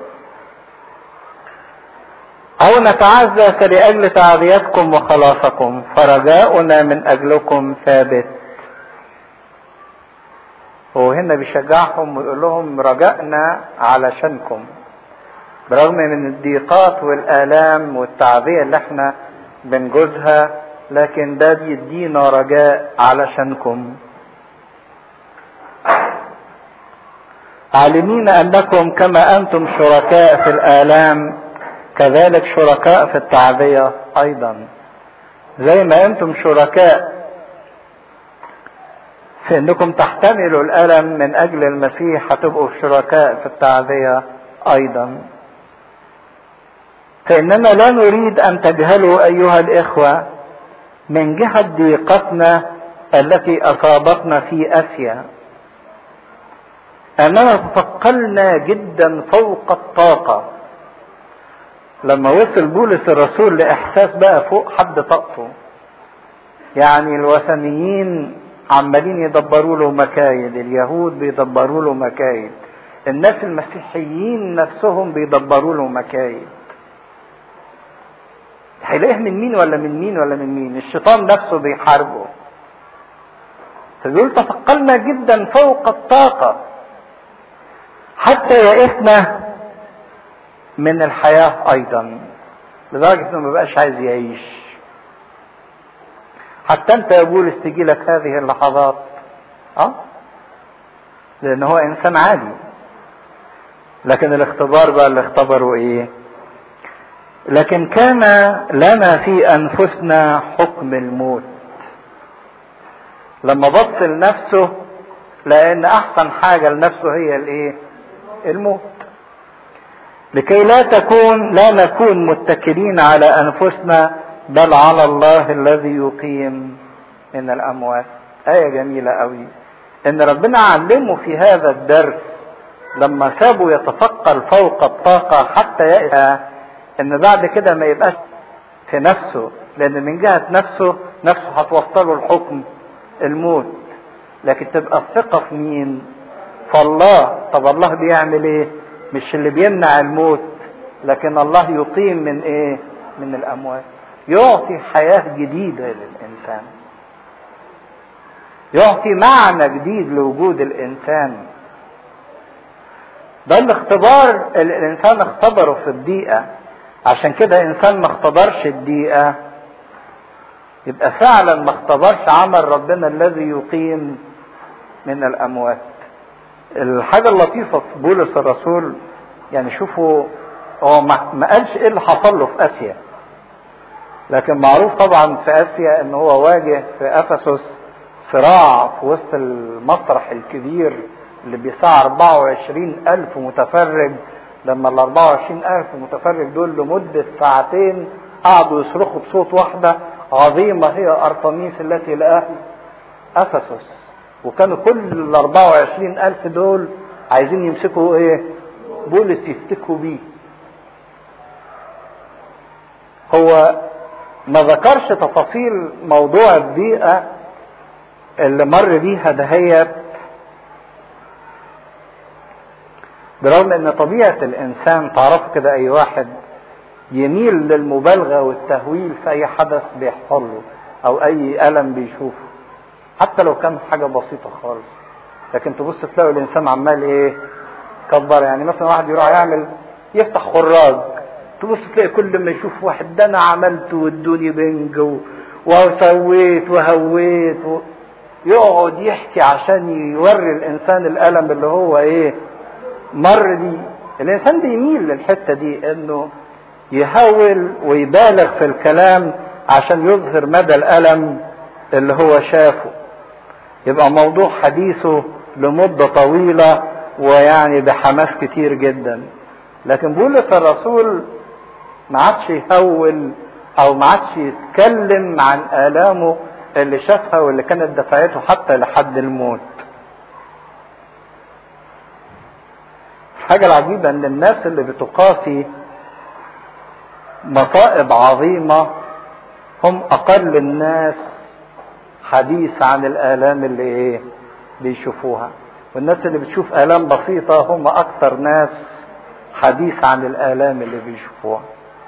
او نتعزى فلاجل تعزيتكم وخلاصكم فرجاؤنا من اجلكم ثابت هو هنا بيشجعهم ويقول لهم رجائنا علشانكم برغم من الضيقات والآلام والتعذية اللي احنا بنجوزها لكن ده بيدينا رجاء علشانكم عالمين انكم كما انتم شركاء في الآلام كذلك شركاء في التعذية ايضا زي ما انتم شركاء في انكم تحتملوا الالم من اجل المسيح هتبقوا شركاء في التعذية ايضا فاننا لا نريد ان تجهلوا ايها الاخوة من جهة ضيقتنا التي اصابتنا في اسيا اننا تثقلنا جدا فوق الطاقة لما وصل بولس الرسول لاحساس بقى فوق حد طاقته يعني الوثنيين عمالين يدبروا له مكايد اليهود بيدبروا له مكايد الناس المسيحيين نفسهم بيدبروا له مكايد هيلاقيه من مين ولا من مين ولا من مين الشيطان نفسه بيحاربه فبيقول تثقلنا جدا فوق الطاقة حتى يئسنا من الحياة أيضا لدرجة إنه ما بقاش عايز يعيش حتى انت يا بولس تجي لك هذه اللحظات اه لان هو انسان عادي لكن الاختبار بقى اللي اختبروا ايه لكن كان لنا في انفسنا حكم الموت لما بص لنفسه لان احسن حاجة لنفسه هي الايه الموت لكي لا تكون لا نكون متكلين على انفسنا بل على الله الذي يقيم من الاموات آية جميلة قوي ان ربنا علمه في هذا الدرس لما سابه يتثقل فوق الطاقة حتى يأتى ان بعد كده ما يبقاش في نفسه لان من جهة نفسه نفسه هتوصله الحكم الموت لكن تبقى الثقة في مين فالله طب الله بيعمل ايه مش اللي بيمنع الموت لكن الله يقيم من ايه من الاموات يعطي حياة جديدة للإنسان يعطي معنى جديد لوجود الإنسان ده الاختبار اللي الإنسان اختبره في الدقيقة عشان كده إنسان ما اختبرش الدقيقة يبقى فعلا ما اختبرش عمل ربنا الذي يقيم من الأموات الحاجة اللطيفة في بولس الرسول يعني شوفوا هو ما قالش ايه اللي حصل له في اسيا لكن معروف طبعا في اسيا ان هو واجه في افسس صراع في وسط المسرح الكبير اللي بيسع 24 ألف متفرج لما ال 24 ألف متفرج دول لمدة ساعتين قعدوا يصرخوا بصوت واحدة عظيمة هي أرطميس التي لأهل أفسس وكانوا كل ال 24 ألف دول عايزين يمسكوا إيه؟ بولس يفتكوا بيه. هو ما ذكرش تفاصيل موضوع الضيقة اللي مر بيها دهيت برغم ان طبيعة الانسان تعرفوا كده اي واحد يميل للمبالغة والتهويل في اي حدث بيحصل له او اي الم بيشوفه حتى لو كان حاجة بسيطة خالص لكن تبص تلاقوا الانسان عمال ايه كبر يعني مثلا واحد يروح يعمل يفتح خراج تبص تلاقي كل ما يشوف واحد ده انا عملت وادوني بنج و... وسويت وهويت و... يقعد يحكي عشان يوري الانسان الالم اللي هو ايه مر دي الانسان بيميل للحته دي انه يهول ويبالغ في الكلام عشان يظهر مدى الالم اللي هو شافه يبقى موضوع حديثه لمدة طويلة ويعني بحماس كتير جدا لكن بولس الرسول ما عادش يهول او ما عادش يتكلم عن الامه اللي شافها واللي كانت دفعته حتى لحد الموت الحاجة العجيبة ان الناس اللي بتقاسي مصائب عظيمة هم اقل الناس حديث عن الالام اللي ايه بيشوفوها والناس اللي بتشوف الام بسيطة هم اكثر ناس حديث عن الالام اللي بيشوفوها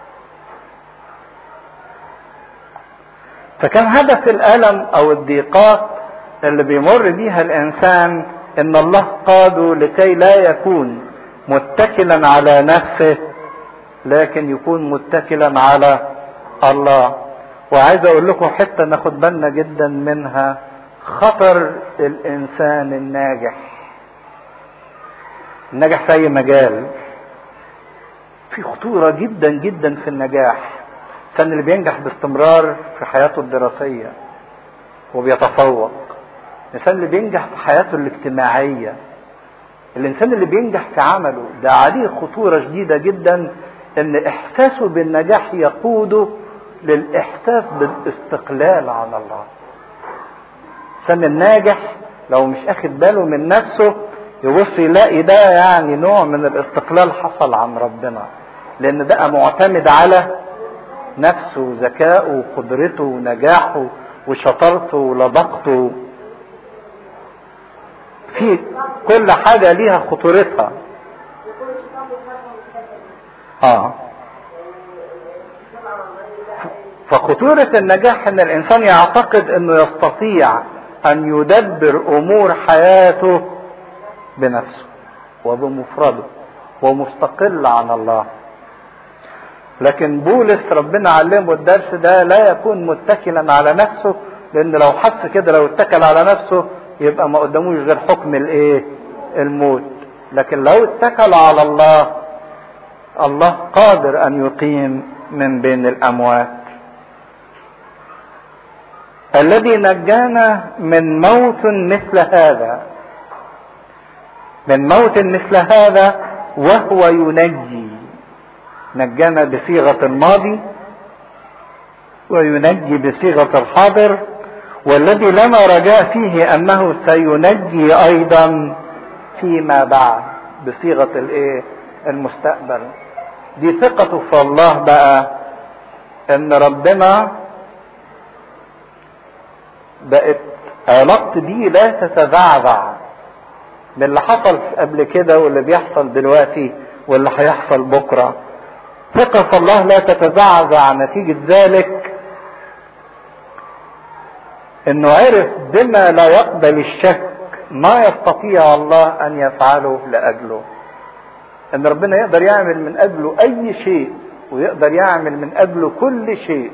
فكان هدف الالم او الضيقات اللي بيمر بيها الانسان ان الله قاده لكي لا يكون متكلا على نفسه لكن يكون متكلا على الله وعايز اقول لكم حته ناخد بالنا جدا منها خطر الانسان الناجح الناجح في اي مجال في خطوره جدا جدا في النجاح الانسان اللي بينجح باستمرار في حياته الدراسيه وبيتفوق الانسان اللي بينجح في حياته الاجتماعيه الانسان اللي بينجح في عمله ده عليه خطوره شديده جدا ان احساسه بالنجاح يقوده للاحساس بالاستقلال عن الله الانسان الناجح لو مش اخد باله من نفسه يبص يلاقي ده يعني نوع من الاستقلال حصل عن ربنا لان بقى معتمد على نفسه وذكائه وقدرته ونجاحه وشطارته ولبقته في كل حاجة ليها خطورتها اه فخطورة النجاح ان الانسان يعتقد انه يستطيع ان يدبر امور حياته بنفسه وبمفرده ومستقل عن الله لكن بولس ربنا علمه الدرس ده لا يكون متكلا على نفسه لان لو حس كده لو اتكل على نفسه يبقى ما قداموش غير حكم الايه الموت لكن لو اتكل على الله الله قادر ان يقيم من بين الاموات الذي نجانا من موت مثل هذا من موت مثل هذا وهو ينجي نجانا بصيغه الماضي وينجي بصيغه الحاضر والذي لنا رجاء فيه انه سينجي ايضا فيما بعد بصيغه الايه المستقبل دي ثقته في الله بقى ان ربنا بقت علاقتي بيه لا تتزعزع من اللي حصل قبل كده واللي بيحصل دلوقتي واللي هيحصل بكره ثقة في الله لا تتزعزع نتيجة ذلك انه عرف بما لا يقبل الشك ما يستطيع الله ان يفعله لاجله ان ربنا يقدر يعمل من اجله اي شيء ويقدر يعمل من اجله كل شيء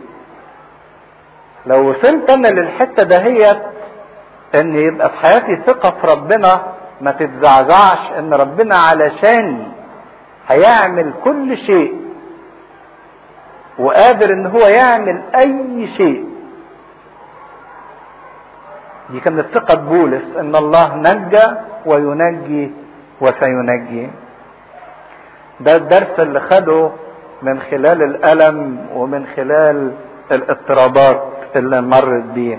لو وصلت انا للحته دهيت ان يبقى في حياتي ثقه في ربنا ما تتزعزعش ان ربنا علشان هيعمل كل شيء وقادر ان هو يعمل اي شيء دي كانت ثقة بولس ان الله نجى وينجي وسينجي ده الدرس اللي خده من خلال الألم ومن خلال الاضطرابات اللي مرت بيه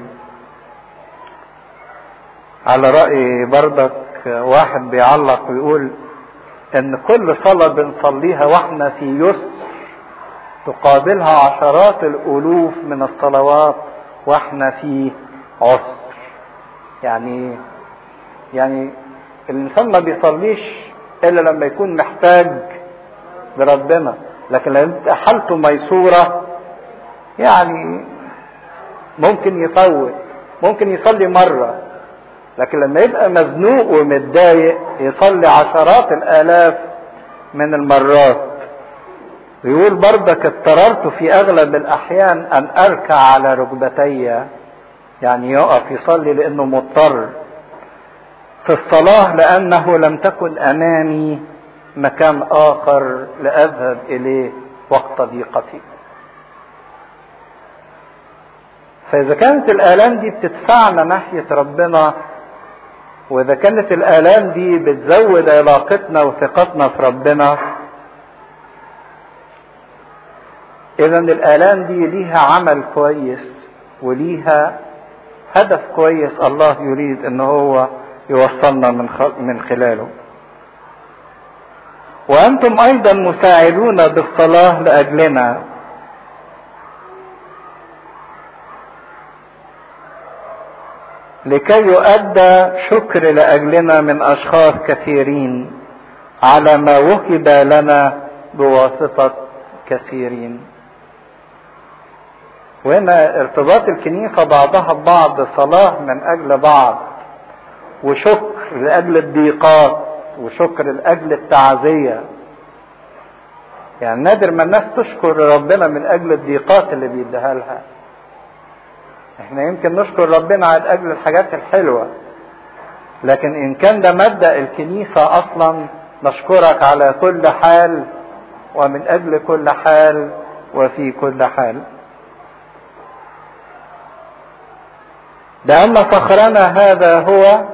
على رأي بردك واحد بيعلق ويقول ان كل صلاة بنصليها واحنا في يسر تقابلها عشرات الالوف من الصلوات واحنا في عسر يعني يعني الانسان ما بيصليش الا لما يكون محتاج لربنا لكن لو حالته ميسوره يعني ممكن يفوت ممكن يصلي مره لكن لما يبقى مزنوق ومتضايق يصلي عشرات الالاف من المرات ويقول برضك اضطررت في اغلب الاحيان ان اركع على ركبتي يعني يقف يصلي لانه مضطر في الصلاه لانه لم تكن امامي مكان اخر لاذهب اليه وقت ضيقتي فاذا كانت الالام دي بتدفعنا ناحيه ربنا واذا كانت الالام دي بتزود علاقتنا وثقتنا في ربنا اذا الالام دي ليها عمل كويس وليها هدف كويس الله يريد ان هو يوصلنا من من خلاله وانتم ايضا مساعدون بالصلاه لاجلنا لكي يؤدى شكر لاجلنا من اشخاص كثيرين على ما وهب لنا بواسطه كثيرين وهنا ارتباط الكنيسه بعضها ببعض صلاه من اجل بعض وشكر لاجل الضيقات وشكر لاجل التعزيه يعني نادر ما الناس تشكر ربنا من اجل الضيقات اللي بيديها لها احنا يمكن نشكر ربنا على اجل الحاجات الحلوه لكن ان كان ده مبدا الكنيسه اصلا نشكرك على كل حال ومن اجل كل حال وفي كل حال لأن فخرنا هذا هو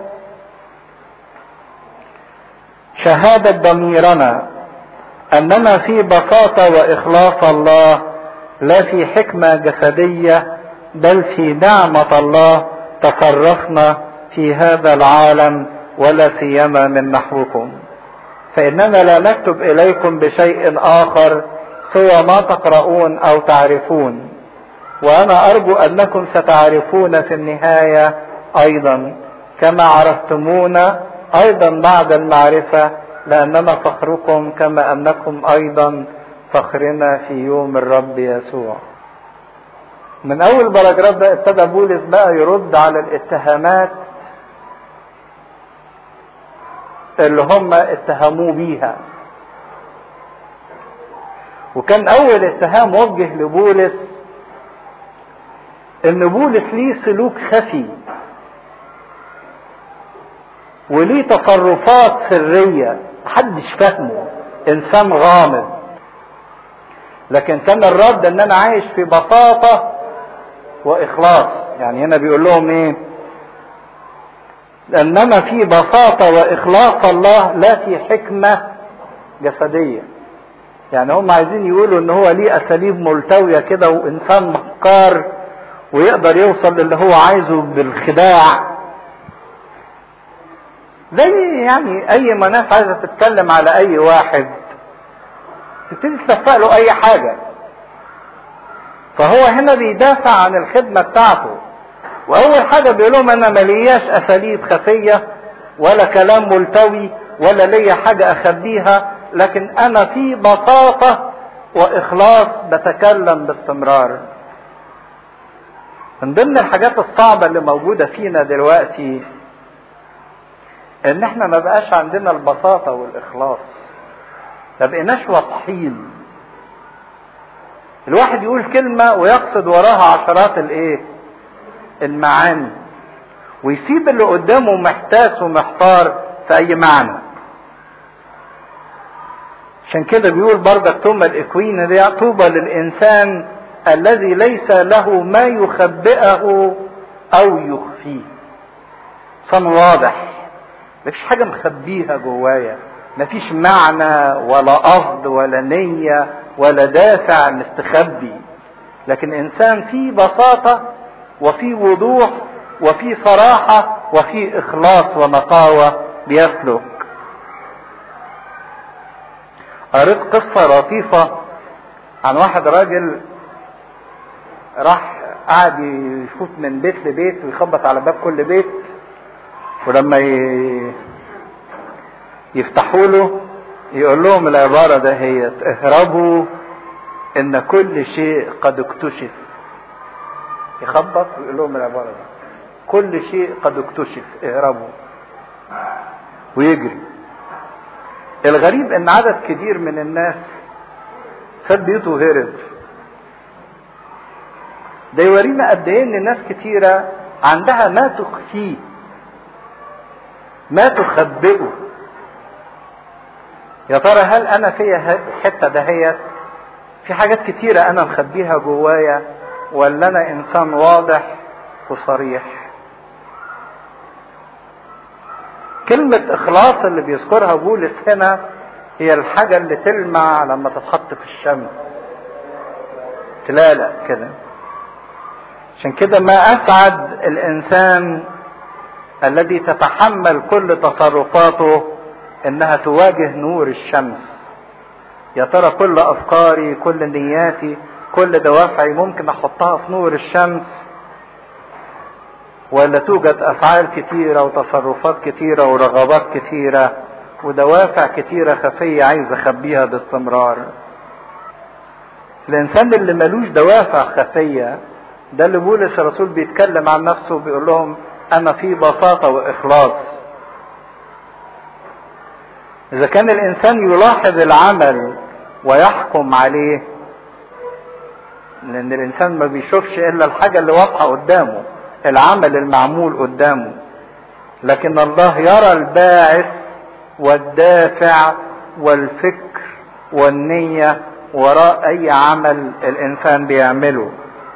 شهادة ضميرنا أننا في بساطة وإخلاص الله لا في حكمة جسدية بل في نعمة الله تصرفنا في هذا العالم ولا سيما من نحوكم فإننا لا نكتب إليكم بشيء آخر سوى ما تقرؤون أو تعرفون وانا ارجو انكم ستعرفون في النهايه ايضا كما عرفتمونا ايضا بعد المعرفه لاننا فخركم كما انكم ايضا فخرنا في يوم الرب يسوع من اول باراجراف ده ابتدى بولس بقى يرد على الاتهامات اللي هم اتهموه بيها وكان اول اتهام وجه لبولس ان بولس ليه سلوك خفي وليه تصرفات سرية محدش فاهمه انسان غامض لكن كان الرد ان انا عايش في بساطة واخلاص يعني هنا بيقول لهم ايه انما في بساطة واخلاص الله لا في حكمة جسدية يعني هم عايزين يقولوا ان هو ليه اساليب ملتوية كده وانسان مكار ويقدر يوصل للي هو عايزه بالخداع زي يعني اي ما ناس عايزه تتكلم على اي واحد تبتدي تلفق له اي حاجه فهو هنا بيدافع عن الخدمه بتاعته واول حاجه بيقول لهم انا ملياش اساليب خفيه ولا كلام ملتوي ولا ليا حاجه اخبيها لكن انا في بساطه واخلاص بتكلم باستمرار من ضمن الحاجات الصعبة اللي موجودة فينا دلوقتي ان احنا ما بقاش عندنا البساطة والاخلاص ما بقيناش واضحين الواحد يقول كلمة ويقصد وراها عشرات الايه المعاني ويسيب اللي قدامه محتاس ومحتار في اي معنى عشان كده بيقول برضك ثم الاكوين دي طوبى للانسان الذي ليس له ما يخبئه او يخفيه صن واضح مفيش حاجة مخبيها جوايا مفيش معنى ولا قصد ولا نية ولا دافع مستخبي لكن انسان فيه بساطة وفي وضوح وفي صراحة وفي اخلاص ونقاوة بيسلك قريت قصة لطيفة عن واحد راجل راح قعد يفوت من بيت لبيت ويخبط على باب كل بيت ولما يفتحوا له يقول لهم العبارة ده هي اهربوا ان كل شيء قد اكتشف يخبط ويقول لهم العبارة دي كل شيء قد اكتشف اهربوا ويجري الغريب ان عدد كبير من الناس ساب بيوته وهرب ده يورينا قد ايه ان ناس كتيرة عندها ما تخفيه ما تخبئه يا ترى هل انا فيا الحته دهيت في حاجات كتيرة انا مخبيها جوايا ولا انا انسان واضح وصريح كلمة اخلاص اللي بيذكرها بولس هنا هي الحاجة اللي تلمع لما تتحط في الشمس تلالق كده عشان كده ما اسعد الانسان الذي تتحمل كل تصرفاته انها تواجه نور الشمس يا ترى كل افكاري كل نياتي كل دوافعي ممكن احطها في نور الشمس ولا توجد افعال كتيرة وتصرفات كتيرة ورغبات كتيرة ودوافع كتيرة خفية عايز اخبيها باستمرار الانسان اللي ملوش دوافع خفية ده اللي بولس الرسول بيتكلم عن نفسه بيقول لهم انا في بساطة واخلاص اذا كان الانسان يلاحظ العمل ويحكم عليه لان الانسان ما بيشوفش الا الحاجة اللي واضحة قدامه العمل المعمول قدامه لكن الله يرى الباعث والدافع والفكر والنية وراء اي عمل الانسان بيعمله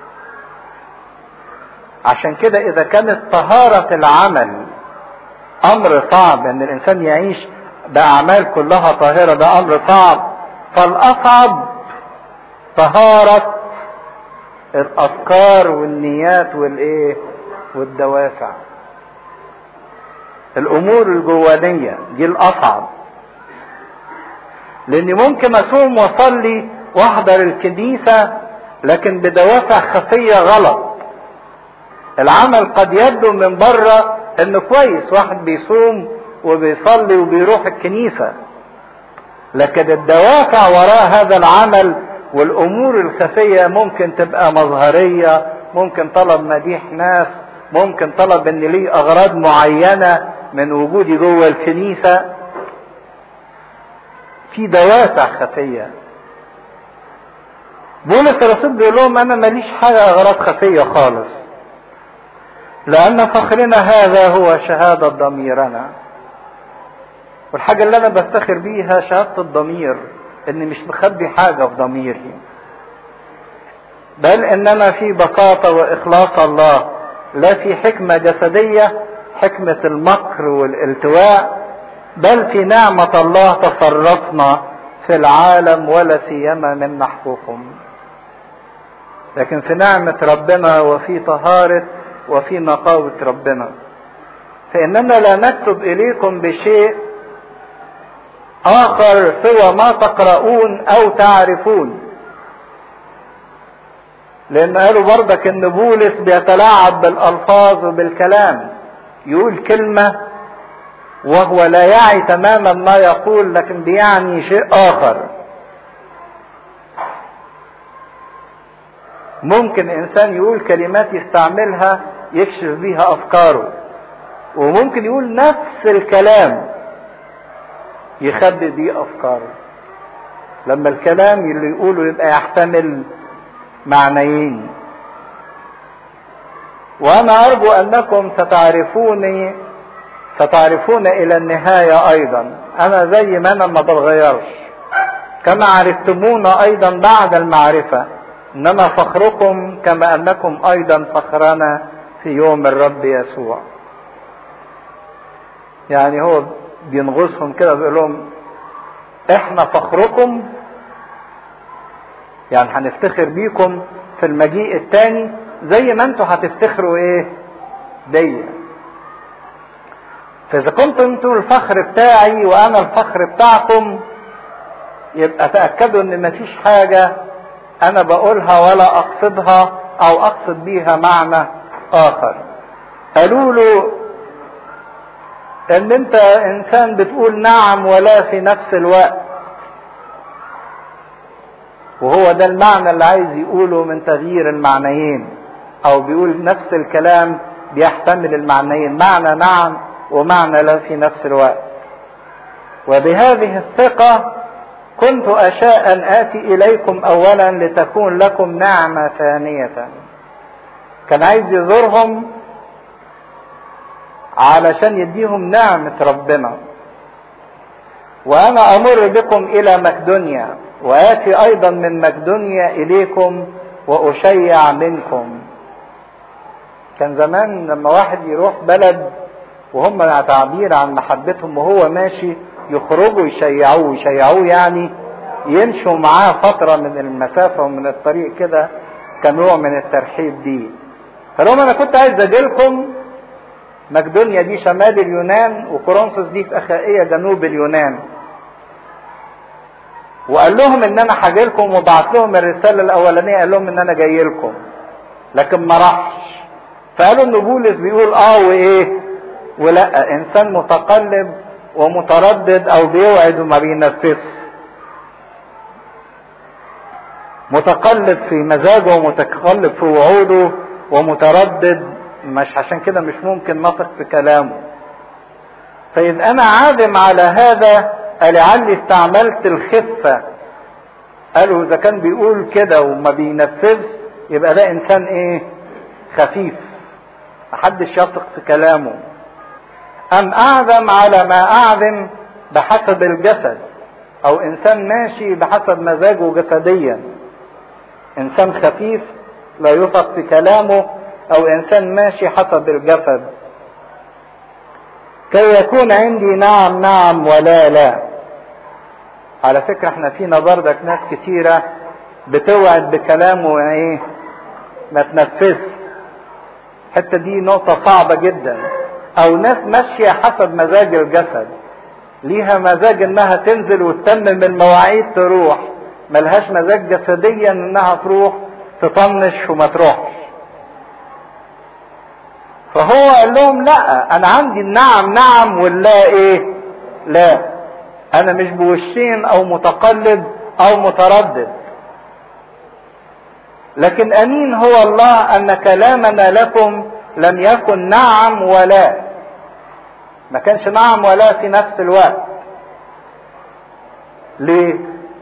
عشان كده اذا كانت طهارة العمل امر صعب ان الانسان يعيش باعمال كلها طاهرة ده امر صعب فالاصعب طهارة الافكار والنيات والايه والدوافع الامور الجوانية دي الاصعب لاني ممكن اصوم واصلي واحضر الكنيسة لكن بدوافع خفية غلط العمل قد يبدو من بره انه كويس واحد بيصوم وبيصلي وبيروح الكنيسة لكن الدوافع وراء هذا العمل والامور الخفية ممكن تبقى مظهرية ممكن طلب مديح ناس ممكن طلب ان ليه اغراض معينة من وجودي جوه الكنيسة في دوافع خفية بولس الرسول بيقول لهم انا ماليش حاجة اغراض خفية خالص لان فخرنا هذا هو شهادة ضميرنا والحاجة اللي انا بفتخر بيها شهادة الضمير اني مش مخبي حاجة في ضميري بل ان انا في بساطة واخلاص الله لا في حكمة جسدية حكمة المكر والالتواء بل في نعمة الله تصرفنا في العالم ولا سيما من نحوكم لكن في نعمة ربنا وفي طهارة وفي نقاوة ربنا فإننا لا نكتب إليكم بشيء آخر سوى ما تقرؤون أو تعرفون لأن قالوا برضك إن بولس بيتلاعب بالألفاظ وبالكلام يقول كلمة وهو لا يعي تماما ما يقول لكن بيعني شيء آخر ممكن إنسان يقول كلمات يستعملها يكشف بيها أفكاره وممكن يقول نفس الكلام يخبي بيه افكاره لما الكلام اللي يقوله يبقى يحتمل معنيين وانا ارجو انكم ستعرفوني ستعرفون الى النهاية ايضا انا زي ما انا ما بتغيرش كما عرفتمون ايضا بعد المعرفة انما فخركم كما انكم ايضا فخرنا في يوم الرب يسوع يعني هو بينغصهم كده بيقول لهم احنا فخركم يعني هنفتخر بيكم في المجيء الثاني زي ما انتوا هتفتخروا ايه بيا فاذا كنتوا انتوا الفخر بتاعي وانا الفخر بتاعكم يبقى تاكدوا ان مفيش حاجه انا بقولها ولا اقصدها او اقصد بيها معنى اخر قالوا له ان انت انسان بتقول نعم ولا في نفس الوقت وهو ده المعنى اللي عايز يقوله من تغيير المعنيين او بيقول نفس الكلام بيحتمل المعنيين معنى نعم ومعنى لا في نفس الوقت وبهذه الثقة كنت أشاء أن آتي إليكم أولا لتكون لكم نعمة ثانية كان عايز يزورهم علشان يديهم نعمة ربنا وأنا أمر بكم إلى مقدونيا وآتي أيضا من مقدونيا إليكم وأشيع منكم كان زمان لما واحد يروح بلد وهم تعبير عن محبتهم وهو ماشي يخرجوا يشيعوه يشيعوه يعني يمشوا معاه فترة من المسافة ومن الطريق كده كنوع من الترحيب دي فلهم انا كنت عايز اجيلكم مقدونيا دي شمال اليونان وكورنثوس دي في اخائية جنوب اليونان وقال لهم ان انا هاجي لكم وبعت لهم الرساله الاولانيه قال لهم ان انا جاي لكم لكن ما راحش فقالوا ان بولس بيقول اه وايه ولا انسان متقلب ومتردد او بيوعد وما بينفذش متقلب في مزاجه ومتقلب في وعوده ومتردد مش عشان كده مش ممكن نثق في كلامه فإذا أنا عازم على هذا لعلي استعملت الخفة قالوا إذا كان بيقول كده وما بينفذش يبقى ده إنسان إيه؟ خفيف محدش يثق في كلامه أم أعزم على ما أعزم بحسب الجسد أو إنسان ماشي بحسب مزاجه جسديا إنسان خفيف لا يثق في كلامه أو إنسان ماشي حسب الجسد كي يكون عندي نعم نعم ولا لا على فكرة احنا فينا بردك ناس كتيرة بتوعد بكلامه وايه ما تنفذش الحتة دي نقطة صعبة جدا او ناس ماشية حسب مزاج الجسد ليها مزاج انها تنزل وتتمم المواعيد تروح ملهاش مزاج جسديا انها تروح تطنش وما تروحش فهو قال لهم لا انا عندي النعم نعم واللا ايه لا انا مش بوشين او متقلب او متردد لكن امين هو الله ان كلامنا لكم لم يكن نعم ولا ما كانش نعم ولا في نفس الوقت ليه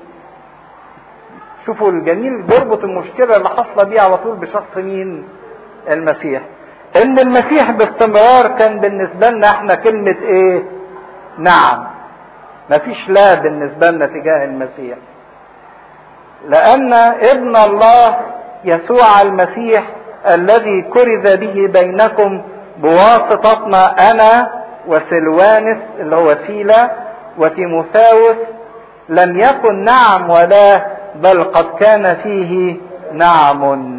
شوفوا الجميل بيربط المشكلة اللي حاصلة دي على طول بشخص مين المسيح ان المسيح باستمرار كان بالنسبة لنا احنا كلمة ايه نعم مفيش لا بالنسبة لنا تجاه المسيح لان ابن الله يسوع المسيح الذي كرز به بينكم بواسطتنا انا وسلوانس اللي هو سيلا وتيموثاوس لم يكن نعم ولا بل قد كان فيه نعم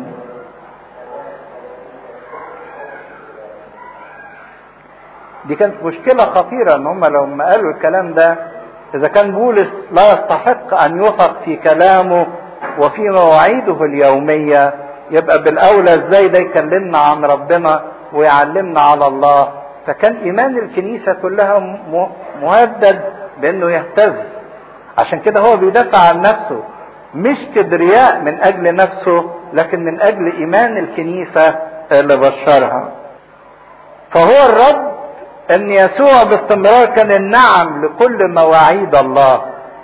دي كانت مشكلة خطيرة ان هم لو ما قالوا الكلام ده اذا كان بولس لا يستحق ان يثق في كلامه وفي مواعيده اليومية يبقى بالاولى ازاي ده يكلمنا عن ربنا ويعلمنا على الله فكان ايمان الكنيسة كلها مهدد بانه يهتز عشان كده هو بيدافع عن نفسه مش كبرياء من اجل نفسه لكن من اجل ايمان الكنيسة اللي بشرها فهو الرب ان يسوع باستمرار كان النعم لكل مواعيد الله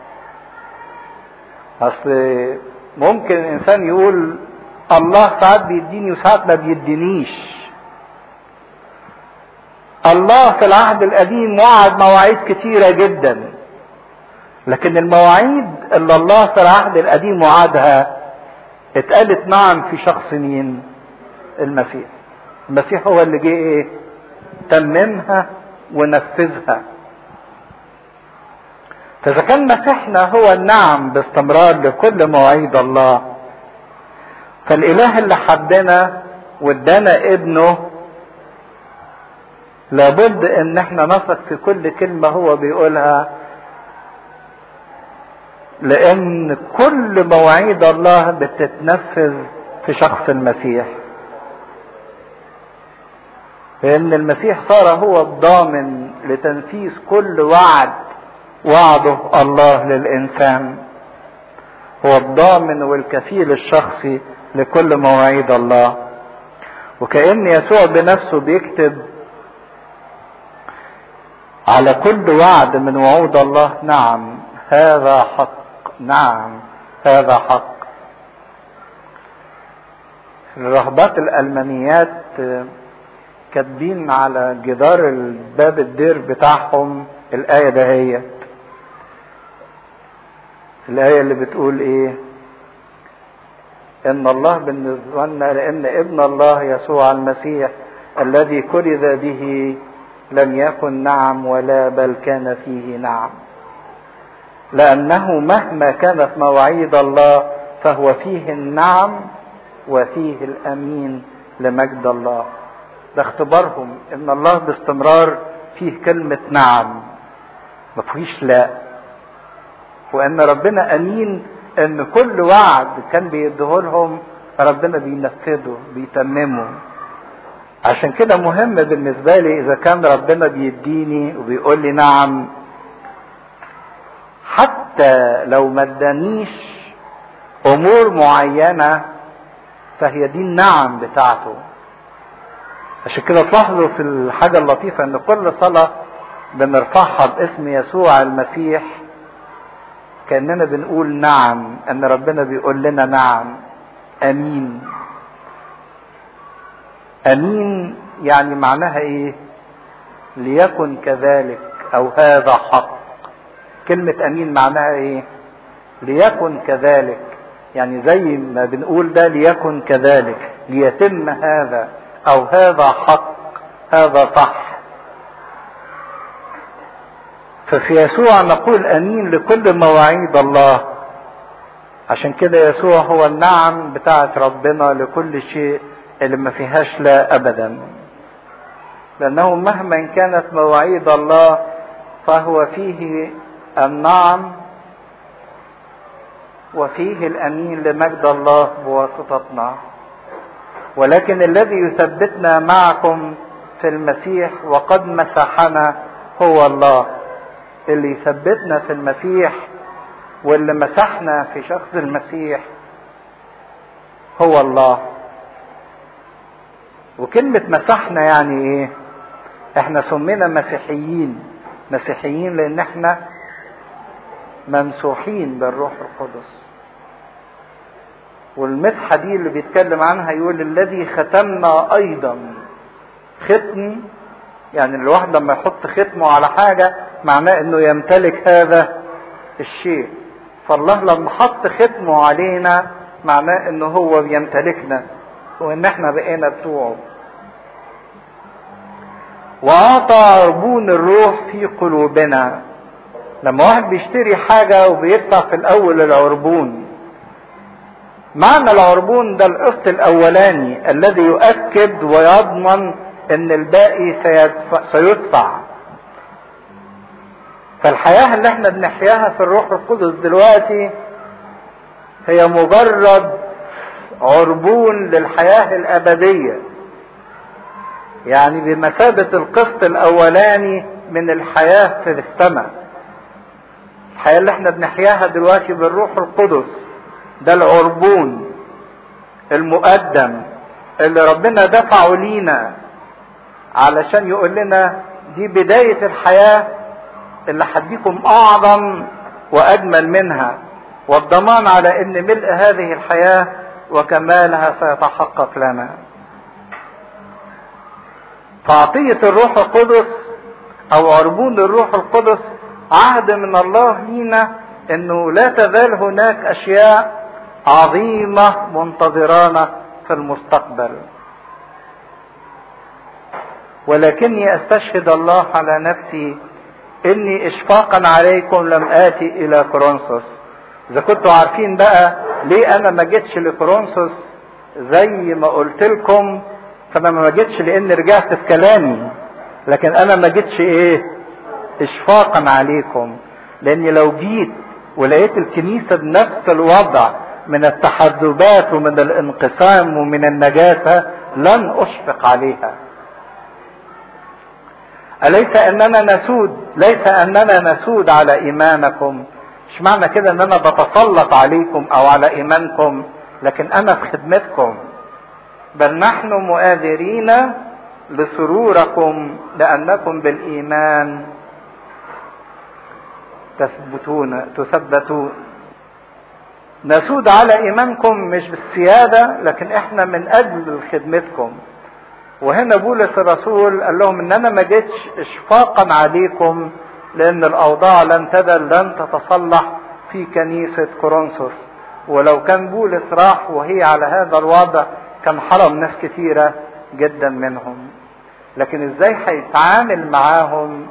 اصل ممكن الانسان يقول الله ساعات بيديني وساعات ما بيدينيش الله في العهد القديم وعد مواعيد كتيرة جدا لكن المواعيد اللي الله في العهد القديم وعدها اتقالت نعم في شخص مين المسيح المسيح هو اللي جه ايه تممها ونفذها فاذا كان مسيحنا هو النعم باستمرار لكل مواعيد الله فالاله اللي حبنا وادانا ابنه لابد ان احنا نثق في كل كلمة هو بيقولها لان كل مواعيد الله بتتنفذ في شخص المسيح لان المسيح صار هو الضامن لتنفيذ كل وعد وعده الله للانسان هو الضامن والكفيل الشخصي لكل مواعيد الله وكأن يسوع بنفسه بيكتب على كل وعد من وعود الله نعم هذا حق نعم هذا حق الرهبات الألمانيات كاتبين على جدار باب الدير بتاعهم الآية دهيت الآية اللي بتقول إيه إن الله بالنسبة لنا لأن ابن الله يسوع المسيح الذي كرز به لم يكن نعم ولا بل كان فيه نعم لأنه مهما كانت مواعيد الله فهو فيه النعم وفيه الأمين لمجد الله ده اختبارهم ان الله باستمرار فيه كلمة نعم ما فيش لا وان ربنا امين ان كل وعد كان بيديه لهم ربنا بينفذه بيتممه عشان كده مهم بالنسبة لي اذا كان ربنا بيديني وبيقول لي نعم حتى لو ما ادانيش امور معينة فهي دي النعم بتاعته عشان كده تلاحظوا في الحاجة اللطيفة ان كل صلاة بنرفعها باسم يسوع المسيح كأننا بنقول نعم ان ربنا بيقول لنا نعم امين امين يعني معناها ايه ليكن كذلك او هذا حق كلمة امين معناها ايه ليكن كذلك يعني زي ما بنقول ده ليكن كذلك ليتم هذا او هذا حق هذا صح ففي يسوع نقول امين لكل مواعيد الله عشان كده يسوع هو النعم بتاعت ربنا لكل شيء اللي ما فيهاش لا ابدا لانه مهما كانت مواعيد الله فهو فيه النعم وفيه الامين لمجد الله بواسطتنا ولكن الذي يثبتنا معكم في المسيح وقد مسحنا هو الله اللي يثبتنا في المسيح واللي مسحنا في شخص المسيح هو الله وكلمة مسحنا يعني ايه احنا سمينا مسيحيين مسيحيين لان احنا ممسوحين بالروح القدس والمسحه دي اللي بيتكلم عنها يقول الذي ختمنا ايضا ختم يعني الواحد لما يحط ختمه على حاجه معناه انه يمتلك هذا الشيء فالله لما حط ختمه علينا معناه انه هو بيمتلكنا وان احنا بقينا بتوعه واعطى عربون الروح في قلوبنا لما واحد بيشتري حاجه وبيدفع في الاول العربون معنى العربون ده القسط الاولاني الذي يؤكد ويضمن ان الباقي سيدفع فالحياة اللي احنا بنحياها في الروح القدس دلوقتي هي مجرد عربون للحياة الأبدية يعني بمثابة القسط الأولاني من الحياة في السماء الحياة اللي احنا بنحياها دلوقتي بالروح القدس ده العربون المقدم اللي ربنا دفعه لينا علشان يقول لنا دي بداية الحياة اللي هديكم أعظم وأجمل منها والضمان على أن ملء هذه الحياة وكمالها سيتحقق لنا فعطية الروح القدس او عربون الروح القدس عهد من الله لينا انه لا تزال هناك اشياء عظيمة منتظرانا في المستقبل ولكني استشهد الله على نفسي اني اشفاقا عليكم لم اتي الى كورنثوس اذا كنتوا عارفين بقى ليه انا ما جيتش لكورنثوس زي ما قلت لكم فانا ما جيتش لاني رجعت في كلامي لكن انا ما جيتش ايه اشفاقا عليكم لاني لو جيت ولقيت الكنيسه بنفس الوضع من التحزبات ومن الانقسام ومن النجاسه لن اشفق عليها أليس أننا نسود ليس أننا نسود على إيمانكم مش معنى كده أن أنا بتسلط عليكم أو على إيمانكم لكن أنا في خدمتكم بل نحن مؤازرين لسروركم لأنكم بالإيمان تثبتون تثبتون نسود على إيمانكم مش بالسيادة لكن إحنا من أجل خدمتكم وهنا بولس الرسول قال لهم ان انا ما جيتش اشفاقا عليكم لان الاوضاع لن تزل لن تتصلح في كنيسة كورنثوس ولو كان بولس راح وهي على هذا الوضع كان حرم ناس كثيرة جدا منهم لكن ازاي هيتعامل معاهم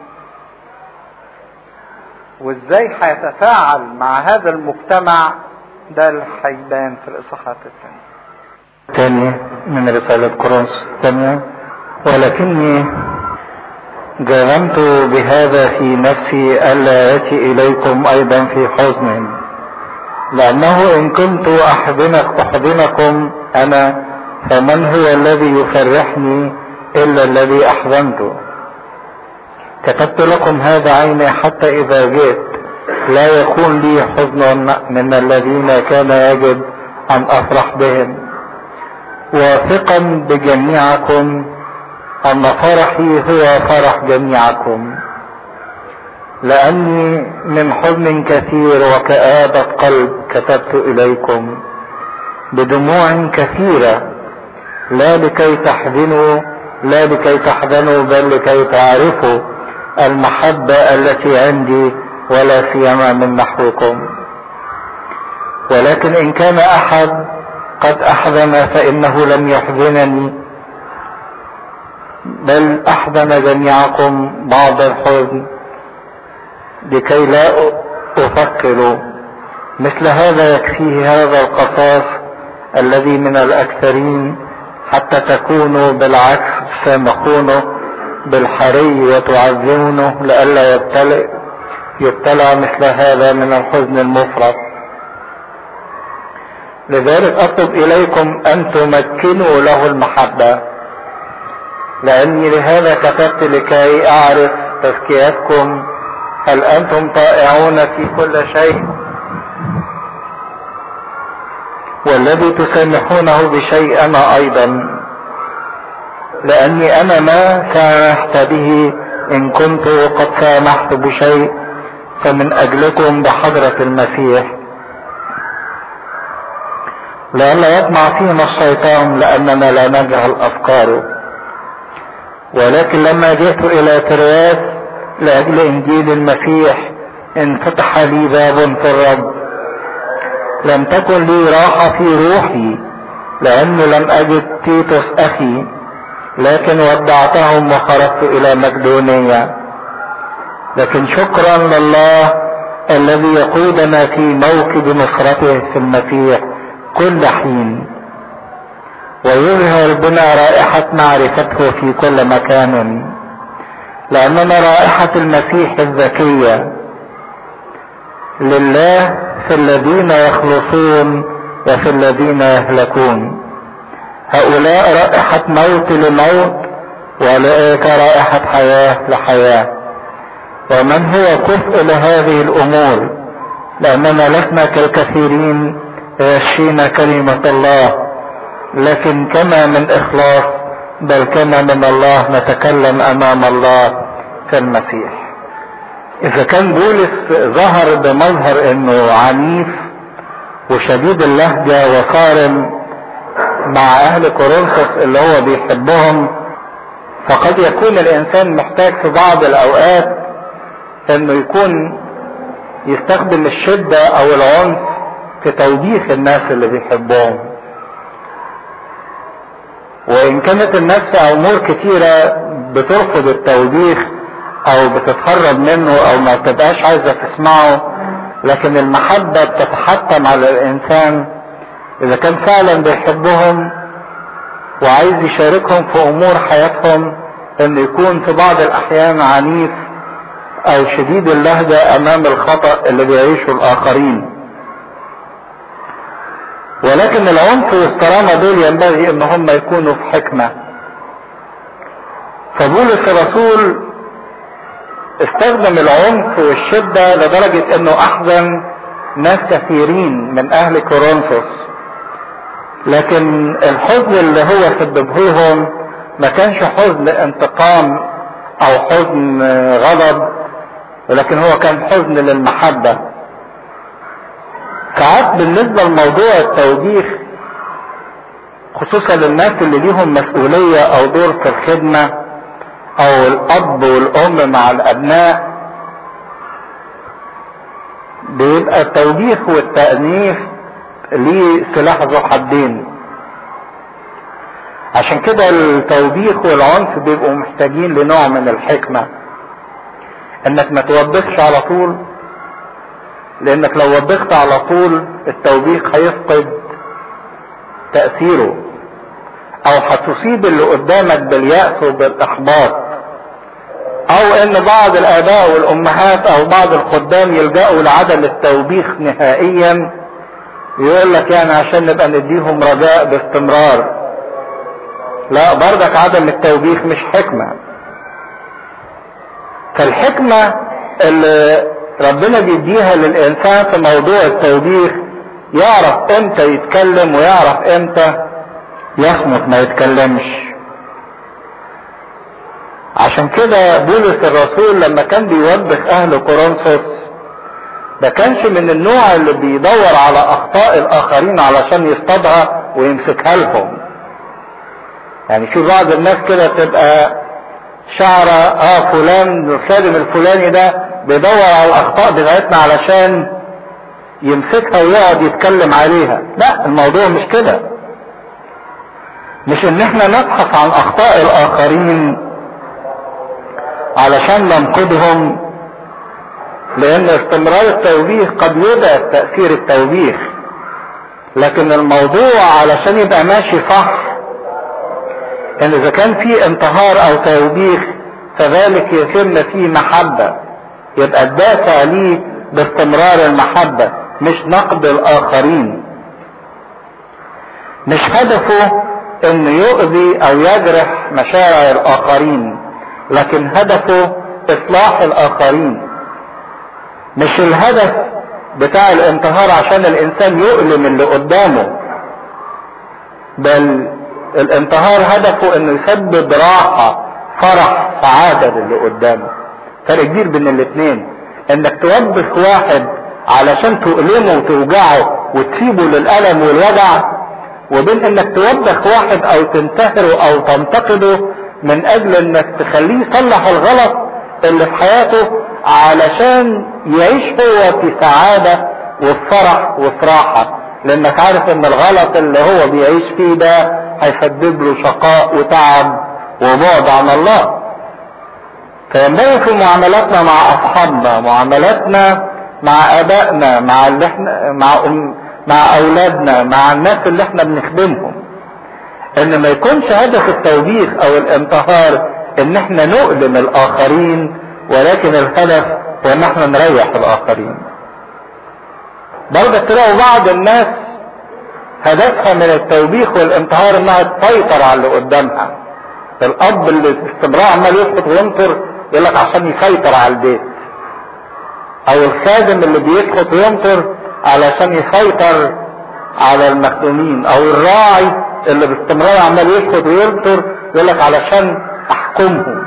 وازاي هيتفاعل مع هذا المجتمع ده اللي هيبان في الاصحاحات الثانيه الثانية من رسالة كورنثوس الثانية ولكني جرمت بهذا في نفسي ألا يأتي إليكم أيضا في حزن لأنه إن كنت أحزنك أحزنكم أنا فمن هو الذي يفرحني إلا الذي أحزنته كتبت لكم هذا عيني حتى إذا جئت لا يكون لي حزن من الذين كان يجب أن أفرح بهم واثقا بجميعكم ان فرحي هو فرح جميعكم لاني من حزن كثير وكآبة قلب كتبت اليكم بدموع كثيرة لا لكي تحزنوا لا لكي تحزنوا بل لكي تعرفوا المحبة التي عندي ولا سيما من نحوكم ولكن ان كان احد قد احزن فانه لم يحزنني بل احزن جميعكم بعض الحزن لكي لا افكر مثل هذا يكفيه هذا القصاص الذي من الاكثرين حتى تكونوا بالعكس سامحونه بالحري وتعزونه لئلا يبتلع يبتلع مثل هذا من الحزن المفرط لذلك اطلب اليكم ان تمكنوا له المحبة لاني لهذا كتبت لكي اعرف تزكيتكم هل انتم طائعون في كل شيء والذي تسامحونه بشيء انا ايضا لاني انا ما سامحت به ان كنت قد سامحت بشيء فمن اجلكم بحضرة المسيح لئلا يطمع فينا الشيطان لاننا لا نجهل افكاره ولكن لما جئت الى ترياس لاجل انجيل المسيح انفتح لي باب في الرب لم تكن لي راحة في روحي لاني لم اجد تيتوس اخي لكن ودعتهم وخرجت الى مقدونية لكن شكرا لله الذي يقودنا في موكب نصرته في المسيح كل حين ويظهر بنا رائحة معرفته في كل مكان لأننا رائحة المسيح الذكية لله في الذين يخلصون وفي الذين يهلكون هؤلاء رائحة موت لموت وأولئك رائحة حياة لحياة ومن هو كفء لهذه الأمور لأننا لسنا كالكثيرين يشفينا كلمة الله لكن كما من إخلاص بل كما من الله نتكلم أمام الله في المسيح إذا كان بولس ظهر بمظهر إنه عنيف وشديد اللهجة وصارم مع أهل كورنثوس اللي هو بيحبهم فقد يكون الانسان محتاج في بعض الاوقات انه يكون يستخدم الشدة او العنف في توبيخ الناس اللي بيحبهم وان كانت الناس في امور كتيرة بترفض التوبيخ او بتتهرب منه او ما بتبقاش عايزة تسمعه لكن المحبة بتتحتم على الانسان اذا كان فعلا بيحبهم وعايز يشاركهم في امور حياتهم انه يكون في بعض الاحيان عنيف او شديد اللهجة امام الخطأ اللي بيعيشه الاخرين ولكن العنف والكرامة دول ينبغي ان هم يكونوا في حكمة فبولس الرسول استخدم العنف والشدة لدرجة انه احزن ناس كثيرين من اهل كورنثوس لكن الحزن اللي هو سببه لهم ما كانش حزن انتقام او حزن غضب ولكن هو كان حزن للمحبة ساعات بالنسبة لموضوع التوبيخ خصوصا للناس اللي ليهم مسؤولية او دور في الخدمة او الاب والام مع الابناء بيبقى التوبيخ والتأنيف ليه سلاح ذو حدين عشان كده التوبيخ والعنف بيبقوا محتاجين لنوع من الحكمة انك ما توبخش على طول لانك لو وبخت على طول التوبيخ هيفقد تأثيره او هتصيب اللي قدامك باليأس وبالاحباط او ان بعض الاباء والامهات او بعض الخدام يلجأوا لعدم التوبيخ نهائيا يقول لك يعني عشان نبقى نديهم رجاء باستمرار لا برضك عدم التوبيخ مش حكمة فالحكمة اللي ربنا بيديها للإنسان في موضوع التوبيخ يعرف امتى يتكلم ويعرف امتى يصمت ما يتكلمش عشان كده بولس الرسول لما كان بيوبخ اهل كورنثوس ده كانش من النوع اللي بيدور على اخطاء الاخرين علشان يصطادها ويمسكها لهم يعني في بعض الناس كده تبقى شعرة اه فلان الخادم الفلاني ده بيدور على الاخطاء بتاعتنا علشان يمسكها ويقعد يتكلم عليها لا الموضوع مش كده مش ان احنا نبحث عن اخطاء الاخرين علشان ننقدهم لان استمرار التوبيخ قد يضعف تأثير التوبيخ لكن الموضوع علشان يبقى ماشي صح ان اذا كان في انتهار او توبيخ فذلك يتم فيه محبة يبقى الدافع ليه باستمرار المحبة مش نقد الاخرين مش هدفه انه يؤذي او يجرح مشاعر الاخرين لكن هدفه اصلاح الاخرين مش الهدف بتاع الانتهار عشان الانسان يؤلم اللي قدامه بل الانتهار هدفه انه يسبب راحة فرح سعادة للي قدامه فرق كبير بين الاتنين انك توبخ واحد علشان تؤلمه وتوجعه وتسيبه للألم والوجع وبين انك توبخ واحد او تنتهره او تنتقده من اجل انك تخليه يصلح الغلط اللي في حياته علشان يعيش هو في سعادة وفي فرح وفي راحة لانك عارف ان الغلط اللي هو بيعيش فيه ده هيسبب له شقاء وتعب وبعد عن الله فينبغي في معاملاتنا مع اصحابنا معاملاتنا مع ابائنا مع اللي احنا مع أم مع اولادنا مع الناس اللي احنا بنخدمهم ان ما يكونش هدف التوبيخ او الانتهار ان احنا نؤلم الاخرين ولكن الهدف هو ان احنا نريح الاخرين برضه تلاقوا بعض الناس هدفها من التوبيخ والانتهار انها تسيطر على اللي قدامها الاب اللي باستمرار عمال يسقط وينطر يقول لك عشان يسيطر على البيت او الخادم اللي بيسقط وينطر علشان يسيطر على المخدومين او الراعي اللي باستمرار عمال يسقط وينطر يقول لك علشان احكمهم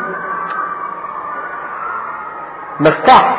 مش صح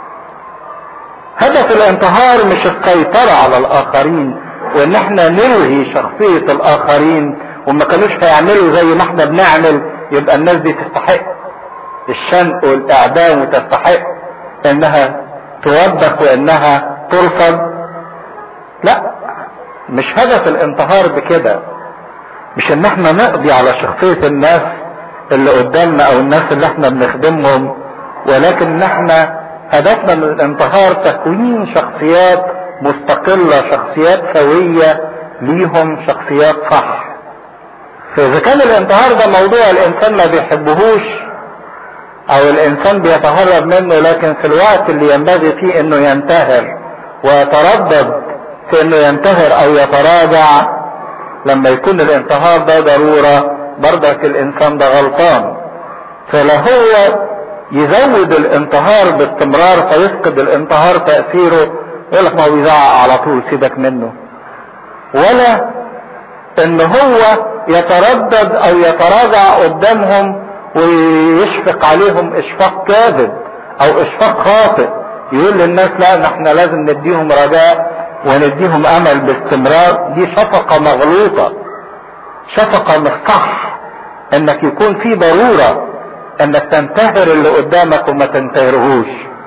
هدف الانتهار مش السيطرة على الاخرين وان احنا نلغي شخصية الاخرين وما كانوش هيعملوا زي ما احنا بنعمل يبقى الناس دي تستحق الشنق والاعدام وتستحق انها توبخ وانها ترفض لا مش هدف الانتحار بكده مش ان احنا نقضي على شخصية الناس اللي قدامنا او الناس اللي احنا بنخدمهم ولكن ان احنا هدفنا من الانتحار تكوين شخصيات مستقلة شخصيات سوية ليهم شخصيات صح فاذا كان الانتحار ده موضوع الانسان ما بيحبهوش او الانسان بيتهرب منه لكن في الوقت اللي ينبغي فيه انه ينتهر ويتردد في انه ينتهر او يتراجع لما يكون الانتحار ده ضرورة برضك الانسان ده غلطان فلا هو يزود الانتحار باستمرار فيفقد الانتحار تأثيره يقول لك ما هو بيزعق على طول سيبك منه ولا ان هو يتردد او يتراجع قدامهم ويشفق عليهم اشفاق كاذب او اشفاق خاطئ يقول للناس لا احنا لازم نديهم رجاء ونديهم امل باستمرار دي شفقة مغلوطة شفقة مش صح انك يكون في ضرورة انك تنتهر اللي قدامك وما تنتهرهوش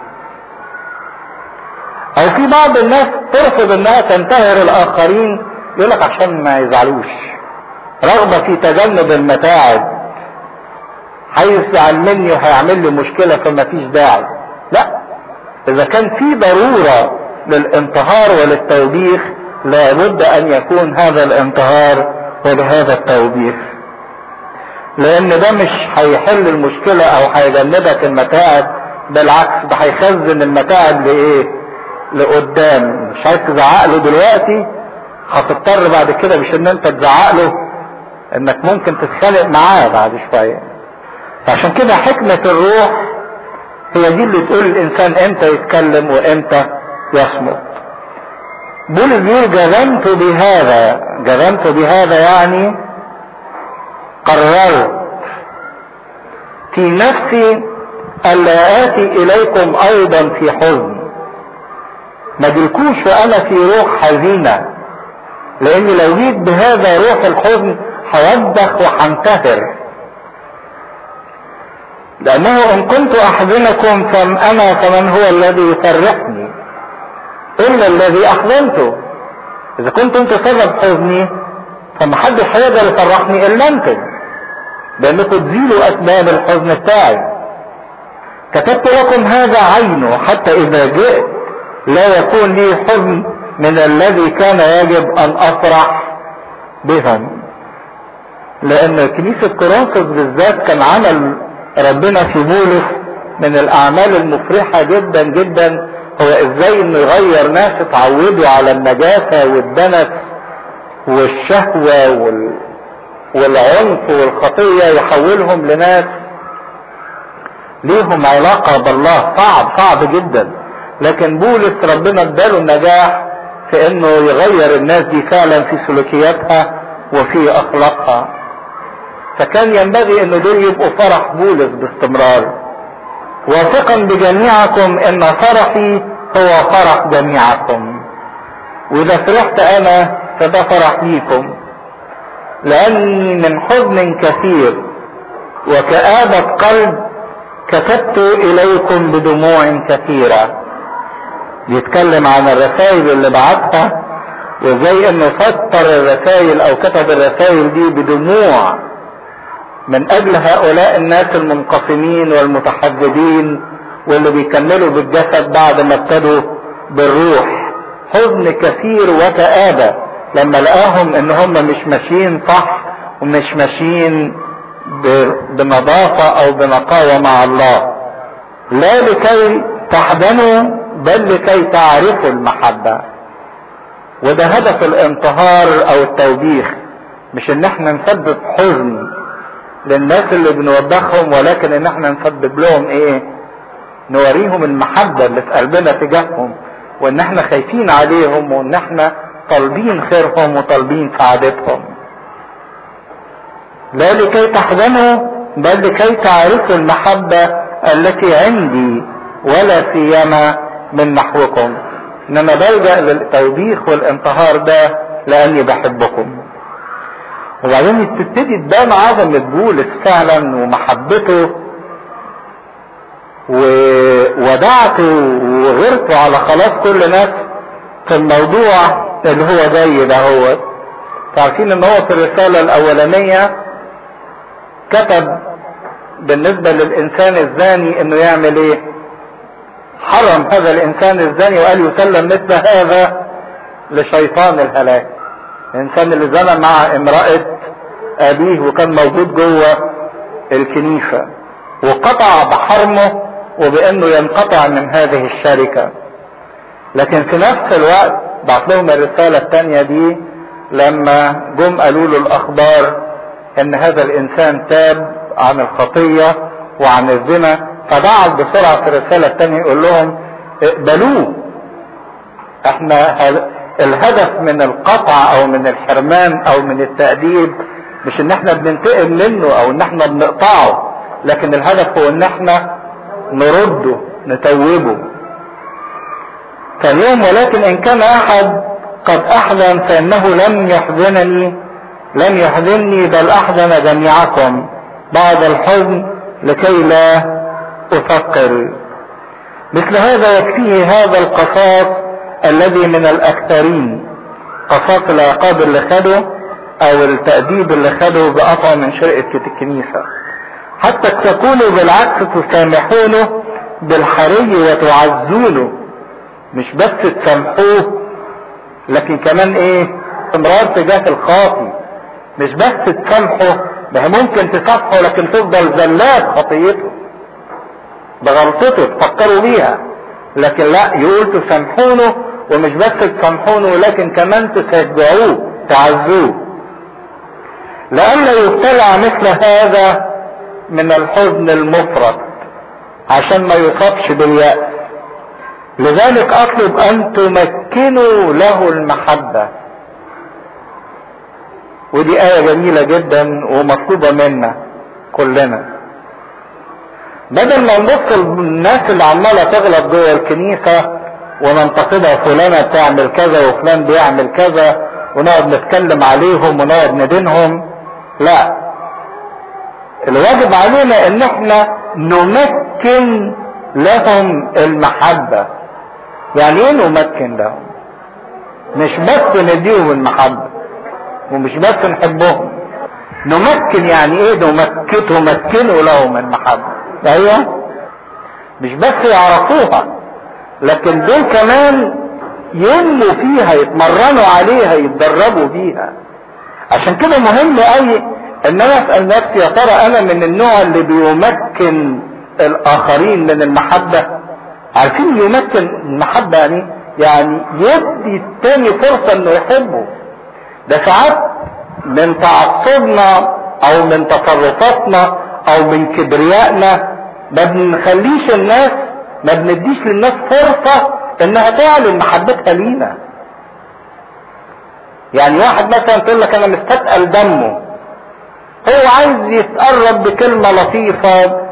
او في بعض الناس ترفض انها تنتهر الاخرين يقول لك عشان ما يزعلوش رغبة في تجنب المتاعب هيزعل مني وهيعمل لي مشكلة فما فيش داعي لا اذا كان في ضرورة للانتهار وللتوبيخ لابد ان يكون هذا الانتهار وبهذا التوبيخ لان ده مش هيحل المشكلة او هيجنبك المتاعب بالعكس ده هيخزن المتاعب لايه لقدام مش عايز تزعق له دلوقتي هتضطر بعد كده مش ان انت تزعق له انك ممكن تتخانق معاه بعد شوية فعشان كده حكمة الروح هي دي اللي تقول الانسان امتى يتكلم وامتى يصمت بولس بيقول جزمت بهذا جزمت بهذا يعني قررت في نفسي الا اتي اليكم ايضا في حزن ما جلكوش وانا في روح حزينة لان لو جيت بهذا روح الحزن هوبخ وهنتهر لانه ان كنت احزنكم فانا فمن هو الذي يفرحني الا الذي احزنته اذا كنت انت سبب حزني فمحدش هيقدر يفرحني الا انتم لانكم تزيلوا اسباب الحزن بتاعي كتبت لكم هذا عينه حتى اذا جئت لا يكون لي حزن من الذي كان يجب ان افرح بهم لان كنيسة كورنثوس بالذات كان عمل ربنا في بولس من الاعمال المفرحة جدا جدا هو ازاي انه يغير ناس اتعودوا على النجاسة والدنس والشهوة وال... والعنف والخطية يحولهم لناس ليهم علاقة بالله صعب صعب جدا لكن بولس ربنا اداله النجاح في انه يغير الناس دي فعلا في سلوكياتها وفي اخلاقها فكان ينبغي ان دول يبقوا فرح بولس باستمرار واثقا بجميعكم ان فرحي هو فرح جميعكم واذا فرحت انا فده فرح ليكم لاني من حزن كثير وكآبة قلب كتبت اليكم بدموع كثيرة يتكلم عن الرسائل اللي بعتها وزي انه سطر الرسائل او كتب الرسائل دي بدموع من اجل هؤلاء الناس المنقسمين والمتحددين واللي بيكملوا بالجسد بعد ما ابتدوا بالروح حزن كثير وكآبة لما لقاهم ان هم مش ماشيين صح ومش ماشيين بنظافة او بنقاوة مع الله لا لكي تحزنوا بل لكي تعرفوا المحبة وده هدف الانتهار او التوبيخ مش ان احنا نسبب حزن للناس اللي بنوبخهم ولكن ان احنا نسبب لهم ايه نوريهم المحبة اللي في قلبنا تجاههم وان احنا خايفين عليهم وان احنا طالبين خيرهم وطالبين سعادتهم لا لكي تحزنوا بل لكي تعرفوا المحبة التي عندي ولا سيما من نحوكم انما بلجأ للتوبيخ والانتهار ده لاني بحبكم وبعدين تبتدي تبان عظمة بولس فعلا ومحبته وودعته وغيرته على خلاص كل نفس في الموضوع اللي هو جاي ده هو عارفين ان هو في الرسالة الاولانية كتب بالنسبة للانسان الزاني انه يعمل ايه حرم هذا الانسان الزاني وقال يسلم مثل هذا لشيطان الهلاك الانسان اللي زنى مع امرأة ابيه وكان موجود جوه الكنيسة وقطع بحرمه وبانه ينقطع من هذه الشركة لكن في نفس الوقت بعت لهم الرسالة الثانية دي لما جم قالوا له الاخبار ان هذا الانسان تاب عن الخطية وعن الزنا فبعت بسرعة في الرسالة الثانية يقول لهم اقبلوه احنا الهدف من القطع او من الحرمان او من التأديب مش ان احنا بننتقم منه او ان احنا بنقطعه لكن الهدف هو ان احنا نرده نتوبه فاليوم ولكن ان كان احد قد احزن فانه لم يحزنني لم يحزنني بل احزن جميعكم بعد الحزن لكي لا افكر مثل هذا يكفيه هذا القصاص الذي من الاكثرين قصاص العقاب اللي خده او التأديب اللي خده بقطع من شركة الكنيسة حتى تكونوا بالعكس تسامحونه بالحري وتعزونه مش بس تسامحوه لكن كمان ايه امرار تجاه الخاطي مش بس تسامحه ده ممكن تسامحه لكن تفضل زلات خطيته بغلطته تفكروا بيها لكن لا يقول تسامحونه ومش بس تسامحونه لكن كمان تشجعوه تعزوه لئلا يبتلع مثل هذا من الحزن المفرط عشان ما يصابش باليأس لذلك اطلب ان تمكنوا له المحبة ودي آية جميلة جدا ومطلوبة منا كلنا بدل ما نبص الناس اللي عمالة تغلط جوه الكنيسة وننتقدها فلانة بتعمل كذا وفلان بيعمل كذا ونقعد نتكلم عليهم ونقعد ندينهم لا الواجب علينا ان احنا نمكن لهم المحبة يعني ايه نمكن لهم مش بس نديهم المحبة ومش بس نحبهم نمكن يعني ايه نمكته مكنوا لهم المحبة ايوه مش بس يعرفوها لكن دول كمان ينموا فيها يتمرنوا عليها يتدربوا بيها عشان كده مهم قوي ان انا اسال نفسي يا ترى انا من النوع اللي بيمكن الاخرين من المحبه عارفين يمكن المحبه يعني يعني يدي التاني فرصه انه يحبه ده ساعات من تعصبنا او من تصرفاتنا او من كبريائنا ما بنخليش الناس ما بنديش للناس فرصه انها تعلن محبتها لينا يعني واحد مثلا تقول لك انا مستثقل دمه هو عايز يتقرب بكلمة لطيفة